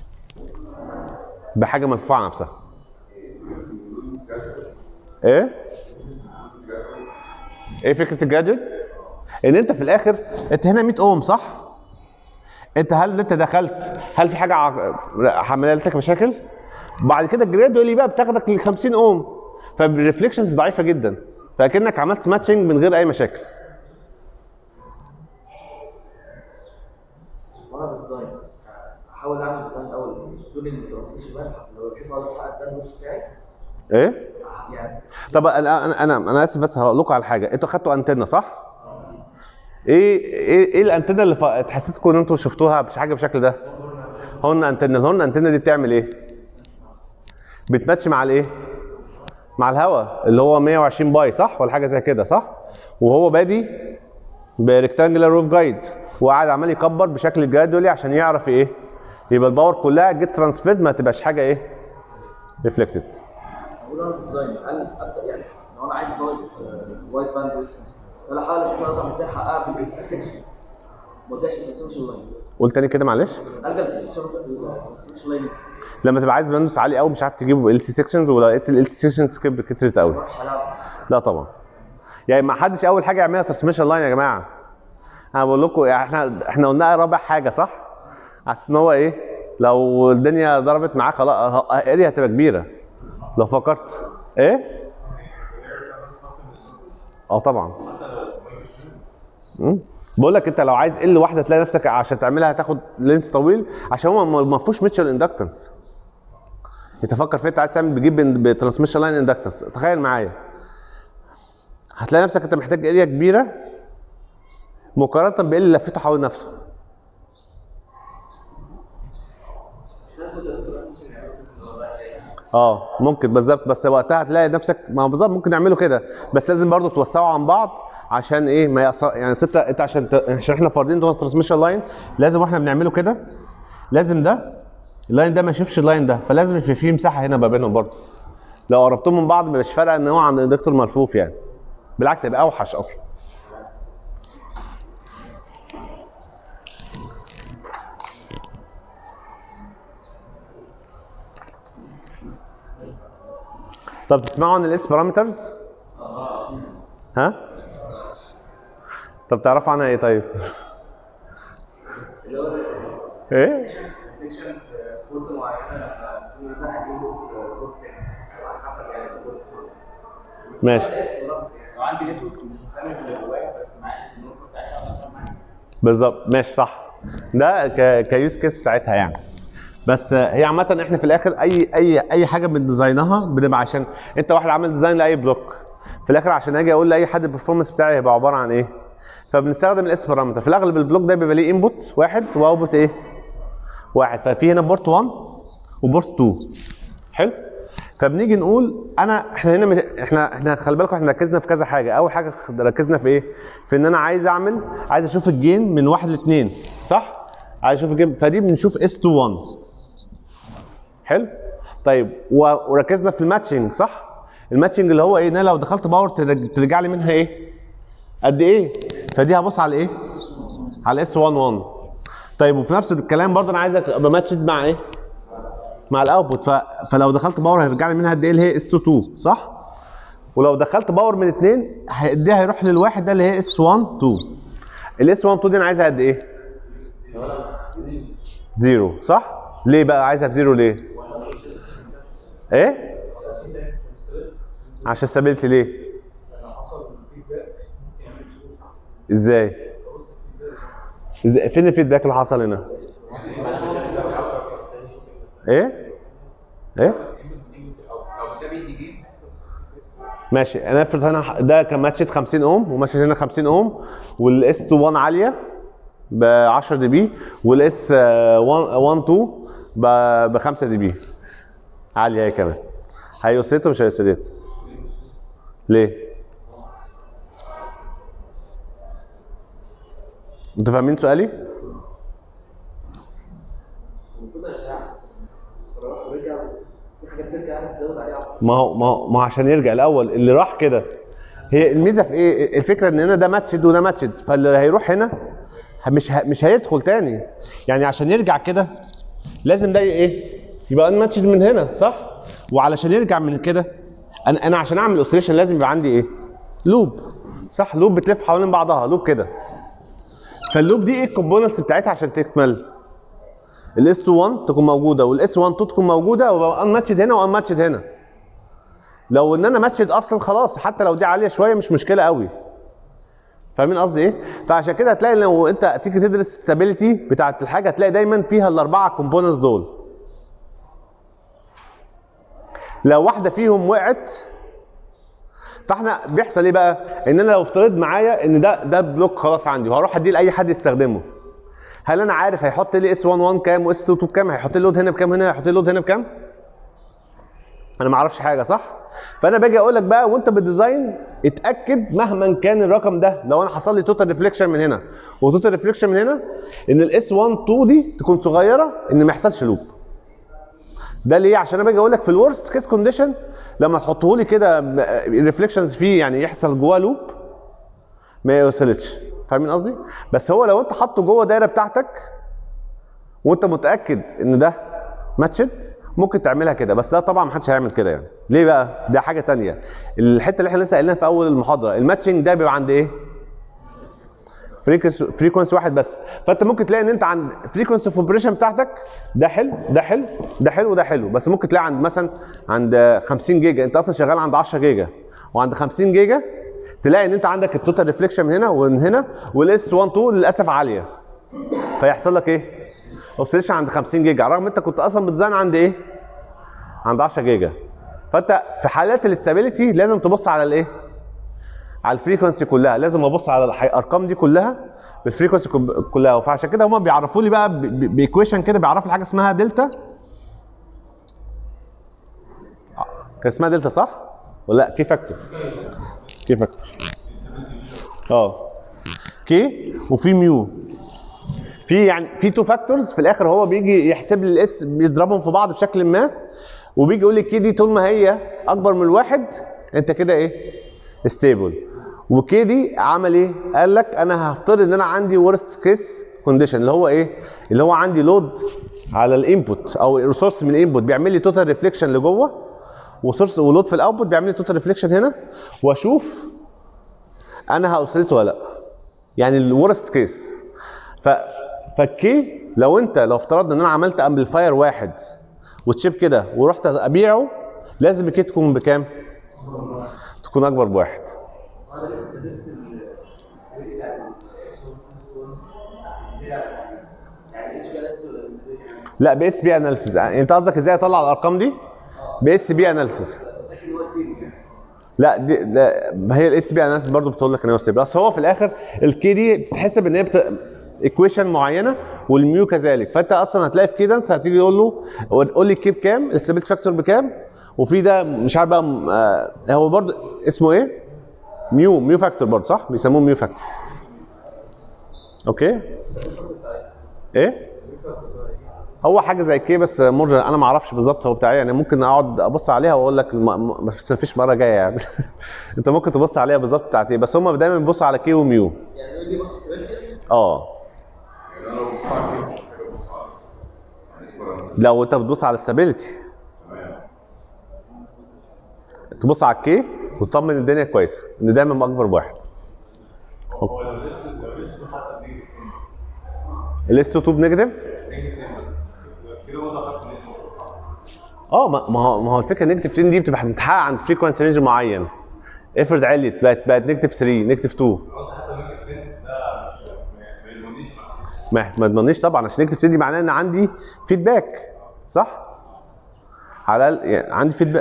بحاجه مرفوعه نفسها ايه ايه فكره الجراديوت ان انت في الاخر انت هنا 100 اوم صح انت هل انت دخلت هل في حاجه ع- عملت لك مشاكل بعد كده الجراديولي بقى بتاخدك لل 50 اوم فالريفليكشنز ضعيفه جدا فاكنك عملت ماتشنج من غير اي مشاكل وانا بالديزاين احاول اعمل ديزاين اول دون الترانسميشن لاين لو بشوف اقدر احقق الباندويث بتاعي ايه يعني طب انا انا انا, أنا اسف بس هقول لكم على حاجه انتوا خدتوا انتنه صح ايه ايه ايه الانتنه اللي ف- تحسسكم ان انتوا شفتوها مش حاجه بالشكل ده هون انتنه الهون انتنه دي بتعمل ايه بتماتش مع الايه مع الهواء اللي هو 120 باي صح ولا حاجه زي كده صح وهو بادي بريكتانجلر روف جايد وقاعد عمال يكبر بشكل جرادولي عشان يعرف ايه يبقى الباور كلها جيت ترانسفيرد ما تبقاش حاجه ايه ريفلكتد اقول انا بالديزاين هل ابدا يعني لو انا عايز وايد وايد باندويث مثلا هل احاول اشوف اقدر ازاي احققها بالسكشنز ما اداش الترانسميشن لاين قول تاني كده معلش الجا الترانسميشن لاين لما تبقى عايز باندوث عالي قوي مش عارف تجيبه ال سي سيكشنز ولو لقيت ال سي سيكشنز كترت قوي مش هلعب لا طبعا يعني ما حدش اول حاجه يعملها ترانسميشن لاين يا جماعه انا بقول لكم يعني احنا احنا قلنا رابع حاجه صح على اساس ان هو ايه لو الدنيا ضربت معاه خلاص اريا هتبقى كبيره لو فكرت ايه اه طبعا مم. بقول لك انت لو عايز ال واحده تلاقي نفسك عشان تعملها هتاخد لينس طويل عشان هو ما- ما فيهوش ميتشر اندكتنس انت فكر في انت عايز تعمل بتجيب بترانسميشن لاين اندكتنس تخيل معايا هتلاقي نفسك انت محتاج اريا كبيره مقارنه باللي لفيته حوالين نفسه اه ممكن بالظبط بس وقتها هتلاقي نفسك ما هو بالظبط ممكن نعمله كده بس لازم برضو توسعوا عن بعض عشان ايه ما يأثر يعني ستة انت عشان ت... عشان احنا فاردين دول ترانسميشن لاين لازم واحنا بنعمله كده لازم ده اللاين ده ما يشوفش اللاين ده فلازم يبقى في مساحه هنا ما بينهم برضو لو قربتهم من بعض مش فارقه ان هو عند الدكتور ملفوف يعني بالعكس يبقى اوحش اصلا طب تسمعوا عن الاس بارامترز؟ ها؟ طب تعرفوا عنها ايه طيب؟ ايه؟ فيكشن في بورت معينه ده هتجيبه في بورت تاني على حسب يعني البورت ماشي لو عندي نتورك مش مهتم باللي جوايا بس معايا اسم النتورك بتاعتها أنا معايا بالظبط ماشي صح ده ك... كيوز كيس بتاعتها يعني بس آه، هي عامة احنا في الاخر اي اي اي حاجة بنديزاينها بنبقى عشان انت واحد عامل ديزاين لاي بلوك في الاخر عشان اجي اقول لاي حد البرفورمانس بتاعي هيبقى عبارة عن ايه؟ فبنستخدم الاس بارامتر في الاغلب البلوك ده بيبقى ليه انبوت واحد واوتبوت ايه؟ واحد ففي هنا بورت 1 وبورت 2 حلو؟ فبنيجي نقول انا احنا هنا مت- احنا احنا خلي بالكم احنا ركزنا في كذا حاجه اول حاجه خ- ركزنا في ايه في ان انا عايز اعمل عايز اشوف الجين من واحد لاثنين صح عايز اشوف الجين فدي بنشوف اس 2 1 حلو طيب و- وركزنا في الماتشنج صح الماتشنج اللي هو ايه ان انا لو دخلت باور ترج- ترجع لي منها ايه قد ايه فدي هبص على ايه على اس 1 1 طيب وفي نفس الكلام برضه انا عايزك ابقى ماتشد مع ايه مع الاوتبوت ف... فلو دخلت باور هيرجع لي منها قد ايه اللي هي اس 2 صح؟ ولو دخلت باور من اثنين دي هيروح للواحد ده اللي هي اس 1 2 الاس 1 2 دي انا عايزها قد ايه؟ زيرو صح؟ ليه بقى عايزها بزيرو ليه؟ ايه؟ عشان استابيلتي ليه؟ ازاي؟ ازاي فين الفيدباك اللي حصل هنا؟ ايه؟ ايه؟ ماشي انا افرض هنا ده كان ماتشت 50 اوم وماتشت هنا 50 اوم والاس 2 1 عاليه ب 10 دي بي والاس 1 2 ب 5 دي بي عاليه هي كمان هيوسيت ومش هيوسيت ليه؟ انتوا فاهمين سؤالي؟ المفروض اشعه ورجع في حاجات ترجع تزود عليها ما هو ما هو ما هو عشان يرجع الاول اللي راح كده هي الميزه في ايه؟ الفكره ان هنا ده ماتشد وده ماتشد فاللي هيروح هنا مش ه- مش هيدخل تاني يعني عشان يرجع كده لازم ده ايه؟ يبقى ان ماتشد من هنا صح؟ وعلشان يرجع من كده انا انا عشان اعمل اوسيليشن لازم يبقى عندي ايه؟ لوب صح لوب بتلف حوالين بعضها لوب كده فاللوب دي ايه الكومبوننتس بتاعتها عشان تكمل؟ الاس 2 1 تكون موجوده والاس 1 2 تكون موجوده ويبقى ان ماتشد هنا وان ماتشد هنا لو ان انا ماتشد اصلا خلاص حتى لو دي عاليه شويه مش مشكله قوي فاهمين قصدي ايه فعشان كده هتلاقي لو انت تيجي تدرس ستابيليتي بتاعت الحاجه هتلاقي دايما فيها الاربعه كومبوننتس دول لو واحده فيهم وقعت فاحنا بيحصل ايه بقى ان انا لو افترض معايا ان ده ده بلوك خلاص عندي وهروح اديه لاي حد يستخدمه هل انا عارف هيحط لي اس 1 1 كام واس 2 2 كام هيحط لي لود هنا بكام هنا هيحط لي لود هنا بكام انا ما اعرفش حاجه صح فانا باجي اقول لك بقى وانت بالديزاين اتاكد مهما كان الرقم ده لو انا حصل لي توتال ريفليكشن من هنا وتوتال ريفليكشن من هنا ان الاس 1 2 دي تكون صغيره ان ما يحصلش لوب ده ليه عشان انا باجي اقول لك في الورست كيس كونديشن لما تحطه لي كده الريفليكشنز فيه يعني يحصل جواه لوب ما يوصلتش فاهمين قصدي بس هو لو انت حاطه جوه الدايره بتاعتك وانت متاكد ان ده ماتشد ممكن تعملها كده بس ده طبعا محدش هيعمل كده يعني ليه بقى ده حاجه تانية الحته اللي احنا لسه قايلينها في اول المحاضره الماتشنج ده بيبقى عند ايه فريكونسي واحد بس فانت ممكن تلاقي ان انت عند فريكونسي اوف اوبريشن بتاعتك ده حلو ده حلو ده حلو وده حلو بس ممكن تلاقي عند مثلا عند 50 جيجا انت اصلا شغال عند 10 جيجا وعند 50 جيجا تلاقي ان انت عندك التوتال ريفليكشن من هنا ومن هنا والاس 1 2 للاسف عاليه فيحصل لك ايه؟ اوسيليشن عند 50 جيجا رغم انت كنت اصلا بتزان عند ايه؟ عند 10 جيجا فانت في حالات الاستابيليتي لازم تبص على الايه؟ على الفريكونسي كلها لازم ابص على الح- الارقام دي كلها بالفريكونسي كب- كلها فعشان كده هم بيعرفوا لي بقى بايكويشن كده بيعرفوا لي حاجه اسمها دلتا آه، كان اسمها دلتا صح؟ ولا لا كي فاكتور كي فاكتور اه كي وفي ميو في يعني في تو فاكتورز في الاخر هو بيجي يحسب لي الاس بيضربهم في بعض بشكل ما وبيجي يقول لي كي دي طول ما هي اكبر من الواحد انت كده ايه ستيبل وكي دي عمل ايه قال لك انا هفترض ان انا عندي ورست كيس كونديشن اللي هو ايه اللي هو عندي لود على الانبوت او ريسورس من الانبوت بيعمل لي توتال ريفليكشن لجوه وسورس ولود في الاوتبوت بيعمل لي توتال ريفليكشن هنا واشوف انا هوصلته ولا لا يعني الورست كيس ف فالكي لو انت لو افترضنا ان انا عملت امبليفاير واحد وتشيب كده ورحت ابيعه لازم الكي تكون بكام؟ تكون اكبر بواحد انا لسه لسه الاستريت بتاعت الاس 1 يعني اتش بالانس ولا الاستريت لا باس بي اناليسيز انت قصدك ازاي اطلع الارقام دي؟ باس بي اناليسيز لكن هو ستيبل يعني لا دي لا هي الاس بي اناليسيس برضه بتقول لك ان هو ستيبل بس هو في الاخر الكي دي بتتحسب ان هي بت... ايكويشن معينه والميو كذلك فانت اصلا هتلاقي في كيدنس هتيجي تقول له قول لي الكي بكام الستابيلتي فاكتور بكام وفي ده مش عارف بقى م- آه هو برضه اسمه ايه؟ ميو ميو فاكتور برضه صح؟ بيسموه ميو فاكتور اوكي ايه؟ هو حاجه زي كي بس مرجع انا ما اعرفش بالظبط هو بتاع ايه يعني ممكن اقعد ابص عليها واقول لك الم- م- ما فيش مره جايه يعني انت ممكن تبص عليها بالظبط بتاعت ايه بس هم دايما بيبصوا على كي وميو يعني يقول لي برضه استابيلتي اه يعني انا لو بصيت على الكيك مش محتاج ابص على الاس يعني اسمه رقم. لو انت بتبص على الستابيليتي تمام تبص على الكي وتطمن الدنيا كويسه ان دايما اكبر بواحد هو لو لسه لو لسه حسب نيجاتيف الاس 2 بنيجاتيف نيجاتيف بس كده برضه اخدت نسبه اه ما ما هو ما هو الفكره نيجاتيف 10 دي بتبقى متحققه عند فريكونسي رينج معين افرض عليت بقت بقت نيجاتيف 3 نيجاتيف 2 قصدي حتى نيجاتيف 10 ده مش ما- ما يلمونيش مع ما يحس- ما يضمنيش طبعا عشان نيجاتيف 10 دي معناه ان عندي فيدباك صح؟ على الاقل يعني عندي فيدباك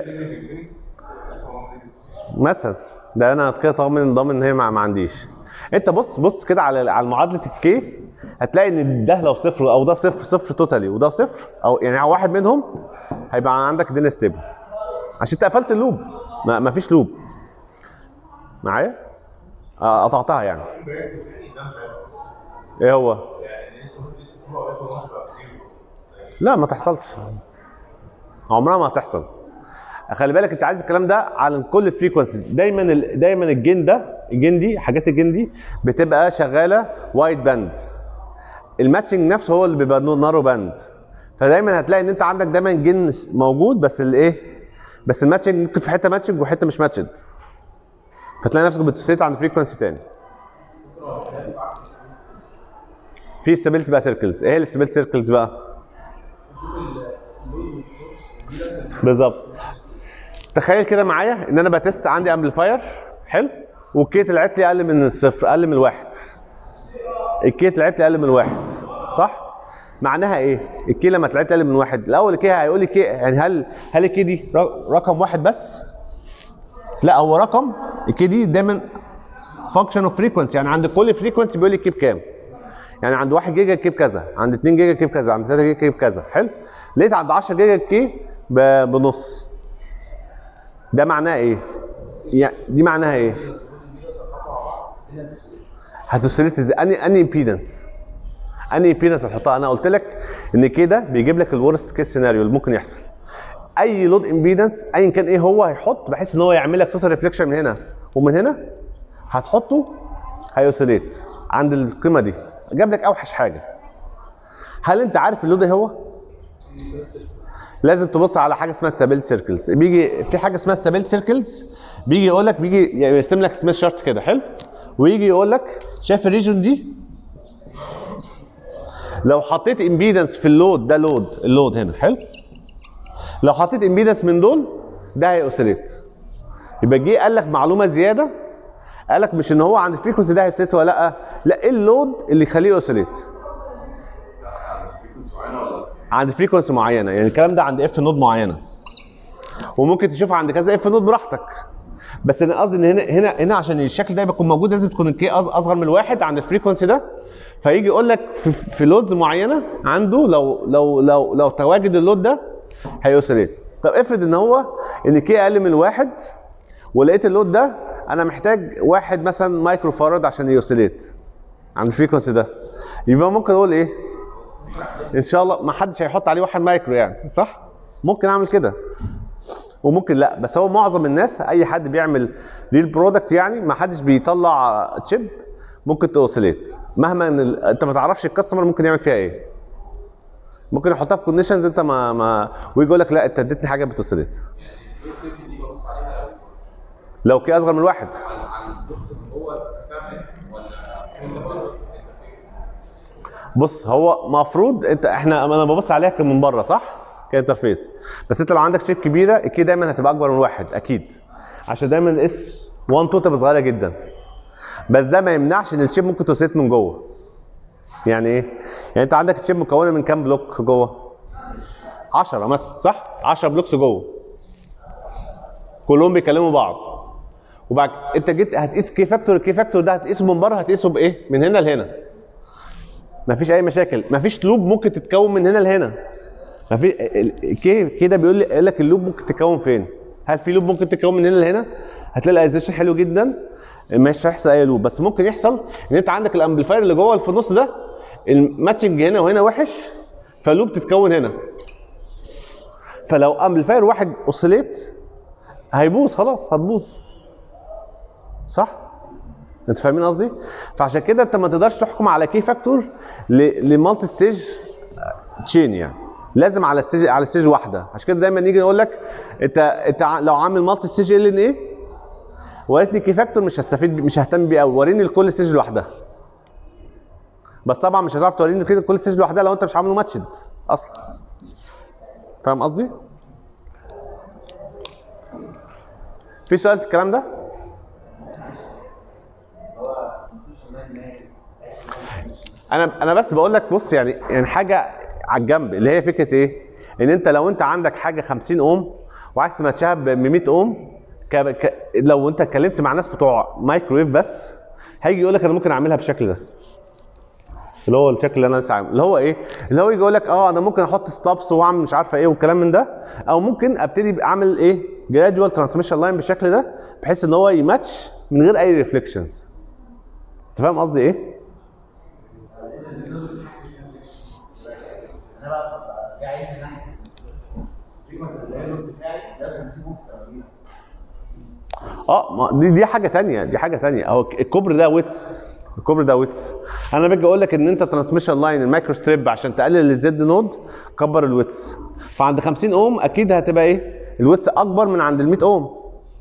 مثلا ده انا كده ضامن ضامن ان هي ما, ما عنديش انت بص بص كده على على معادله الكي هتلاقي ان ده لو صفر او ده صفر صفر توتالي وده صفر او يعني واحد منهم هيبقى عندك الدنيا ستيبل عشان انت قفلت اللوب ما, ما فيش لوب معايا؟ آه، قطعتها يعني ايه هو؟ لا ما تحصلش عمرها ما هتحصل خلي بالك انت عايز الكلام ده على كل الفريكونسيز دايما ال- دايما الجين ده الجين دي حاجات الجين دي بتبقى شغاله وايد باند الماتشنج نفسه هو اللي بيبقى نارو باند فدايما هتلاقي ان انت عندك دايما جين موجود بس الايه بس الماتشنج ممكن في حته ماتشنج وحته مش ماتشد فتلاقي نفسك بتسيت عند فريكونسي تاني في استابيلتي بقى سيركلز ايه الاستابيلتي سيركلز بقى بالظبط تخيل كده معايا ان انا بتست عندي امبليفاير حلو والكي طلعت لي اقل من الصفر اقل من الواحد الكي طلعت لي اقل من الواحد صح معناها ايه الكي لما طلعت لي اقل من واحد الاول الكي هيقول لي كي يعني هل هل الكي دي ر- رقم واحد بس لا هو رقم الكي دي دايما فانكشن اوف فريكونسي يعني عند كل فريكونسي بيقول لي كيب كام يعني عند 1 جيجا كيب كذا عند 2 جيجا كيب كذا عند 3 جيجا كيب كذا حلو لقيت عند 10 جيجا كي ب- بنص ده معناه ايه يعني دي معناها ايه هتوصلت ازاي اني اني امبيدنس اني امبيدنس هتحطها انا قلت لك ان كده بيجيب لك الورست كيس سيناريو اللي ممكن يحصل اي لود امبيدنس ايا كان ايه هو هيحط بحيث ان هو يعمل لك توتال ريفليكشن من هنا ومن هنا هتحطه هيوسيليت عند القيمه دي جاب لك اوحش حاجه هل انت عارف اللود ايه هو لازم تبص على حاجه اسمها ستابيل سيركلز بيجي في حاجه اسمها ستابيل سيركلز بيجي يقول لك بيجي يرسم لك سميث شارت كده حلو ويجي يقول لك شايف الريجون دي لو حطيت امبيدنس في اللود ده لود اللود هنا حلو لو حطيت امبيدنس من دول ده هيأوسيليت يبقى جه قال لك معلومه زياده قال لك مش ان هو عند الفريكونسي ده هيوسيليت ولا لا لا ايه اللود اللي يخليه يوسيليت عند فريكونسي معينه يعني الكلام ده عند اف نود معينه وممكن تشوفها عند كذا اف نود براحتك بس انا قصدي ان هنا هنا هنا عشان الشكل ده يكون موجود لازم تكون الكي اصغر من الواحد عند الفريكونسي ده فيجي يقول لك في, في لودز معينه عنده لو لو لو لو تواجد اللود ده هيوسيليت طب افرض ان هو ان كي اقل من الواحد ولقيت اللود ده انا محتاج واحد مثلا مايكرو فاراد عشان يوسيليت عند الفريكونسي ده يبقى ممكن اقول ايه ان شاء الله ما حدش هيحط عليه واحد مايكرو يعني صح ممكن اعمل كده وممكن لا بس هو معظم الناس اي حد بيعمل ريل برودكت يعني ما حدش بيطلع تشيب ممكن توصليت مهما ان ال... انت ما تعرفش الكاستمر ممكن يعمل فيها ايه ممكن يحطها في كونديشنز انت ما ما ويجي يقول لك لا انت اديتني حاجه بتوصليت دي ببص عليها لو كي اصغر من واحد عن البوكس اللي هو فاهم ولا انت بص هو مفروض انت احنا انا ببص عليها كان من بره صح؟ كانترفيس بس انت لو عندك شيب كبيره الكي دايما هتبقى اكبر من واحد اكيد عشان دايما الاس 1 2 تبقى صغيره جدا بس ده ما يمنعش ان الشيب ممكن توسيت من جوه يعني ايه؟ يعني انت عندك الشيب مكونه من كام بلوك جوه؟ 10 مثلا صح؟ 10 بلوكس جوه كلهم بيكلموا بعض وبعد انت جيت هتقيس كي فاكتور الكي فاكتور ده هتقيسه من بره هتقيسه بايه؟ من هنا لهنا مفيش اي مشاكل مفيش لوب ممكن تتكون من هنا لهنا مفيش كي كده بيقول لي يقول لك اللوب ممكن تتكون فين هل في لوب ممكن تتكون من هنا لهنا هتلاقي الايزيشن حلو جدا مش هيحصل اي لوب بس ممكن يحصل ان انت عندك الامبليفاير اللي جوه اللي في النص ده الماتشنج هنا وهنا وحش فاللوب تتكون هنا فلو امبليفاير واحد اوسيليت هيبوظ خلاص هتبوظ صح انت فاهمين قصدي؟ فعشان كده انت ما تقدرش تحكم على كي فاكتور لمالتي ستيج تشين يعني لازم على ستيج على ستيج واحده عشان كده دايما نيجي نقول لك انت انت ع- لو عامل مالتي ستيج ال ان ايه وريتني كي فاكتور مش هستفيد بي- مش ههتم بيه قوي وريني لكل ستيج لوحدها بس طبعا مش هتعرف توريني كده كل ستيج لوحدها لو انت مش عامله ماتشد اصلا فاهم قصدي؟ في سؤال في الكلام ده؟ انا انا بس بقول لك بص يعني يعني حاجه على الجنب اللي هي فكره ايه؟ ان انت لو انت عندك حاجه 50 اوم وعايز تمشيها ب 100 اوم ك... ك... لو انت اتكلمت مع ناس بتوع مايكرويف بس هيجي يقول لك انا ممكن اعملها بالشكل ده اللي هو الشكل اللي انا لسه عامله اللي هو ايه؟ اللي هو يجي يقول لك اه انا ممكن احط ستوبس واعمل مش عارفه ايه والكلام من ده او ممكن ابتدي اعمل ايه؟ جراديوال ترانسميشن لاين بالشكل ده بحيث ان هو يماتش من غير اي ريفليكشنز انت فاهم قصدي ايه؟ انا بقى ببقى جاي عايز ناحيه الفريكونسي اللي هي اللود بتاعي ده 50 ممكن اه ما دي دي حاجه تانية دي حاجه تانية اهو الكوبري ده ويتس الكوبري ده ويتس انا باجي اقول لك ان انت ترانسميشن لاين المايكرو ستريب عشان تقلل الزد نود كبر الويتس فعند 50 اوم اكيد هتبقى ايه الويتس اكبر من عند ال 100 اوم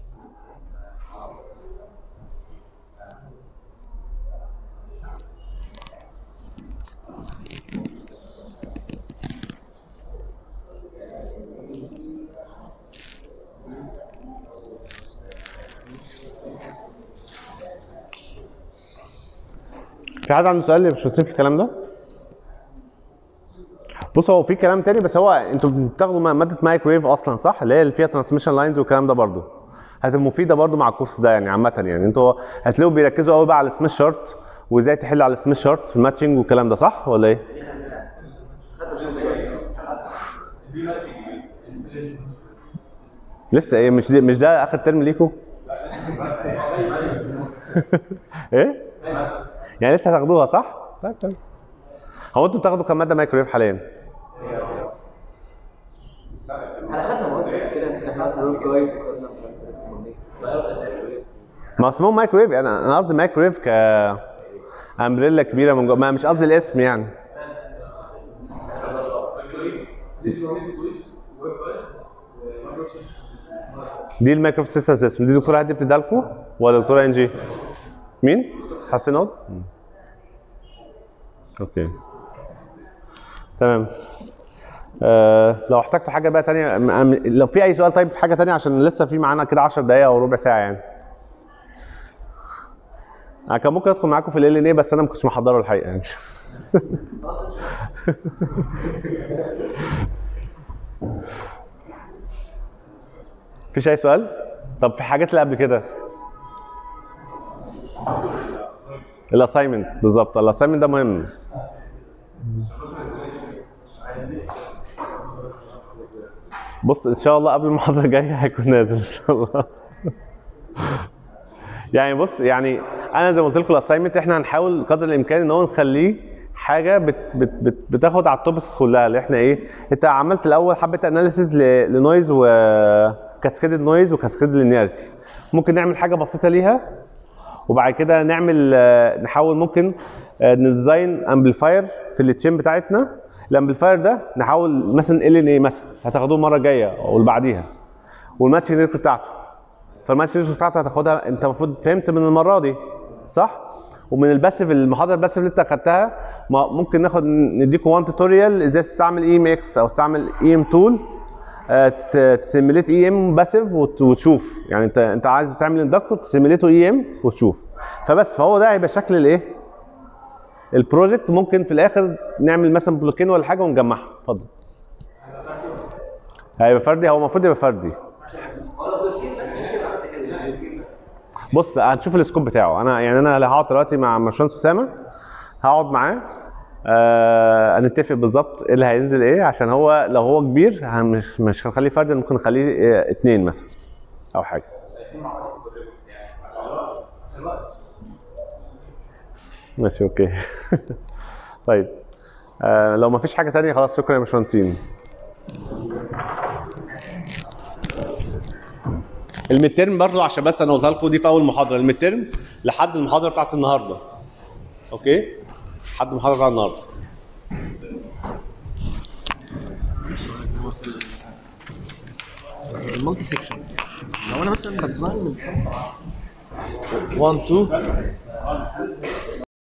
في حد عنده سؤال مش في الكلام ده؟ بص هو في كلام تاني بس هو انتوا بتاخدوا م- ماده مايكرويف اصلا صح؟ اللي هي اللي فيها ترانسميشن لاينز والكلام ده برضو. هتبقى مفيده برضو مع الكورس ده يعني عامه يعني انتوا هتلاقوا بيركزوا قوي بقى على السميث شارت وازاي تحل على السميث شارت في الماتشنج والكلام ده صح ولا ايه؟ لسه ايه مش دي مش ده اخر ترم ليكوا؟ ايه؟ يعني لسه هتاخدوها صح؟ طيب طيب هو انتوا بتاخدوا كام ماده مايكرويف حاليا؟ احنا خدنا مواد كده ان احنا مثلا روف جايد وخدنا مش عارف الكترونيك ما اسمهم مايكرويف انا انا قصدي مايكرويف ك امبريلا كبيره من جوه ما مش قصدي الاسم يعني دي المايكرويف سيستم سيستم دي دكتوره هادي بتديها لكم ولا دكتوره انجي؟ مين؟ حسين عود؟ مم. اوكي تمام آه لو احتجتوا حاجه بقى تانية م- م- لو في اي سؤال طيب في حاجه تانية عشان لسه في معانا كده 10 دقايق او ربع ساعه يعني انا كان ممكن ادخل معاكم في ال ان ايه بس انا ما كنتش محضره الحقيقه يعني فيش اي سؤال؟ طب في حاجات اللي قبل كده الاساينمنت بالظبط الاساينمنت ده مهم بص ان شاء الله قبل المحاضره الجايه هيكون نازل ان شاء الله يعني بص يعني انا زي ما قلت لكم الاساينمنت احنا هنحاول قدر الامكان ان هو نخليه حاجه بت بت بت بتاخد على التوبكس كلها اللي احنا ايه انت عملت الاول حبه اناليسيز لنويز وكاسكيدد نويز وكاسكيدد لينياريتي ممكن نعمل حاجه بسيطه ليها وبعد كده نعمل آه، نحاول ممكن آه، نديزاين امبليفاير في التشين بتاعتنا الامبليفاير ده نحاول مثلا ال ان اي مثلا هتاخدوه المره الجايه او اللي بعديها والماتشنج ريت بتاعته فالماتش ريت بتاعته هتاخدها انت المفروض فهمت من المره دي صح؟ ومن الباسف المحاضره الباسف اللي انت اخدتها ما- ممكن ناخد نديكم وان توتوريال ازاي تستعمل اي ام اكس او تستعمل اي ام تول تسيميليت اي ام باسيف وتشوف يعني انت انت عايز تعمل اندكتور تسيميليته اي ام وتشوف فبس فهو ده هيبقى شكل الايه البروجكت ممكن في الاخر نعمل مثلا بلوكين ولا حاجه ونجمعها اتفضل هيبقى فردي هو المفروض يبقى فردي هو لو بلوكين بس ممكن اعمل كده بلوكين بس بص هنشوف السكوب بتاعه انا يعني انا اللي هقعد دلوقتي مع باشمهندس اسامه هقعد معاه آه هنتفق بالظبط ايه اللي هينزل ايه عشان هو لو هو كبير هن- مش مش هنخليه فردي ممكن نخليه إيه اتنين مثلا او حاجه ماشي اوكي طيب آه لو ما فيش حاجه تانية خلاص شكرا يا باشمهندسين الميدترم برضه عشان بس انا قلتها لكم دي في اول محاضره الميدترم لحد المحاضره بتاعت النهارده اوكي لحد المحاضره بتاعت النهارده المالتي سيكشن لو انا مثلا بديزاين من 1 2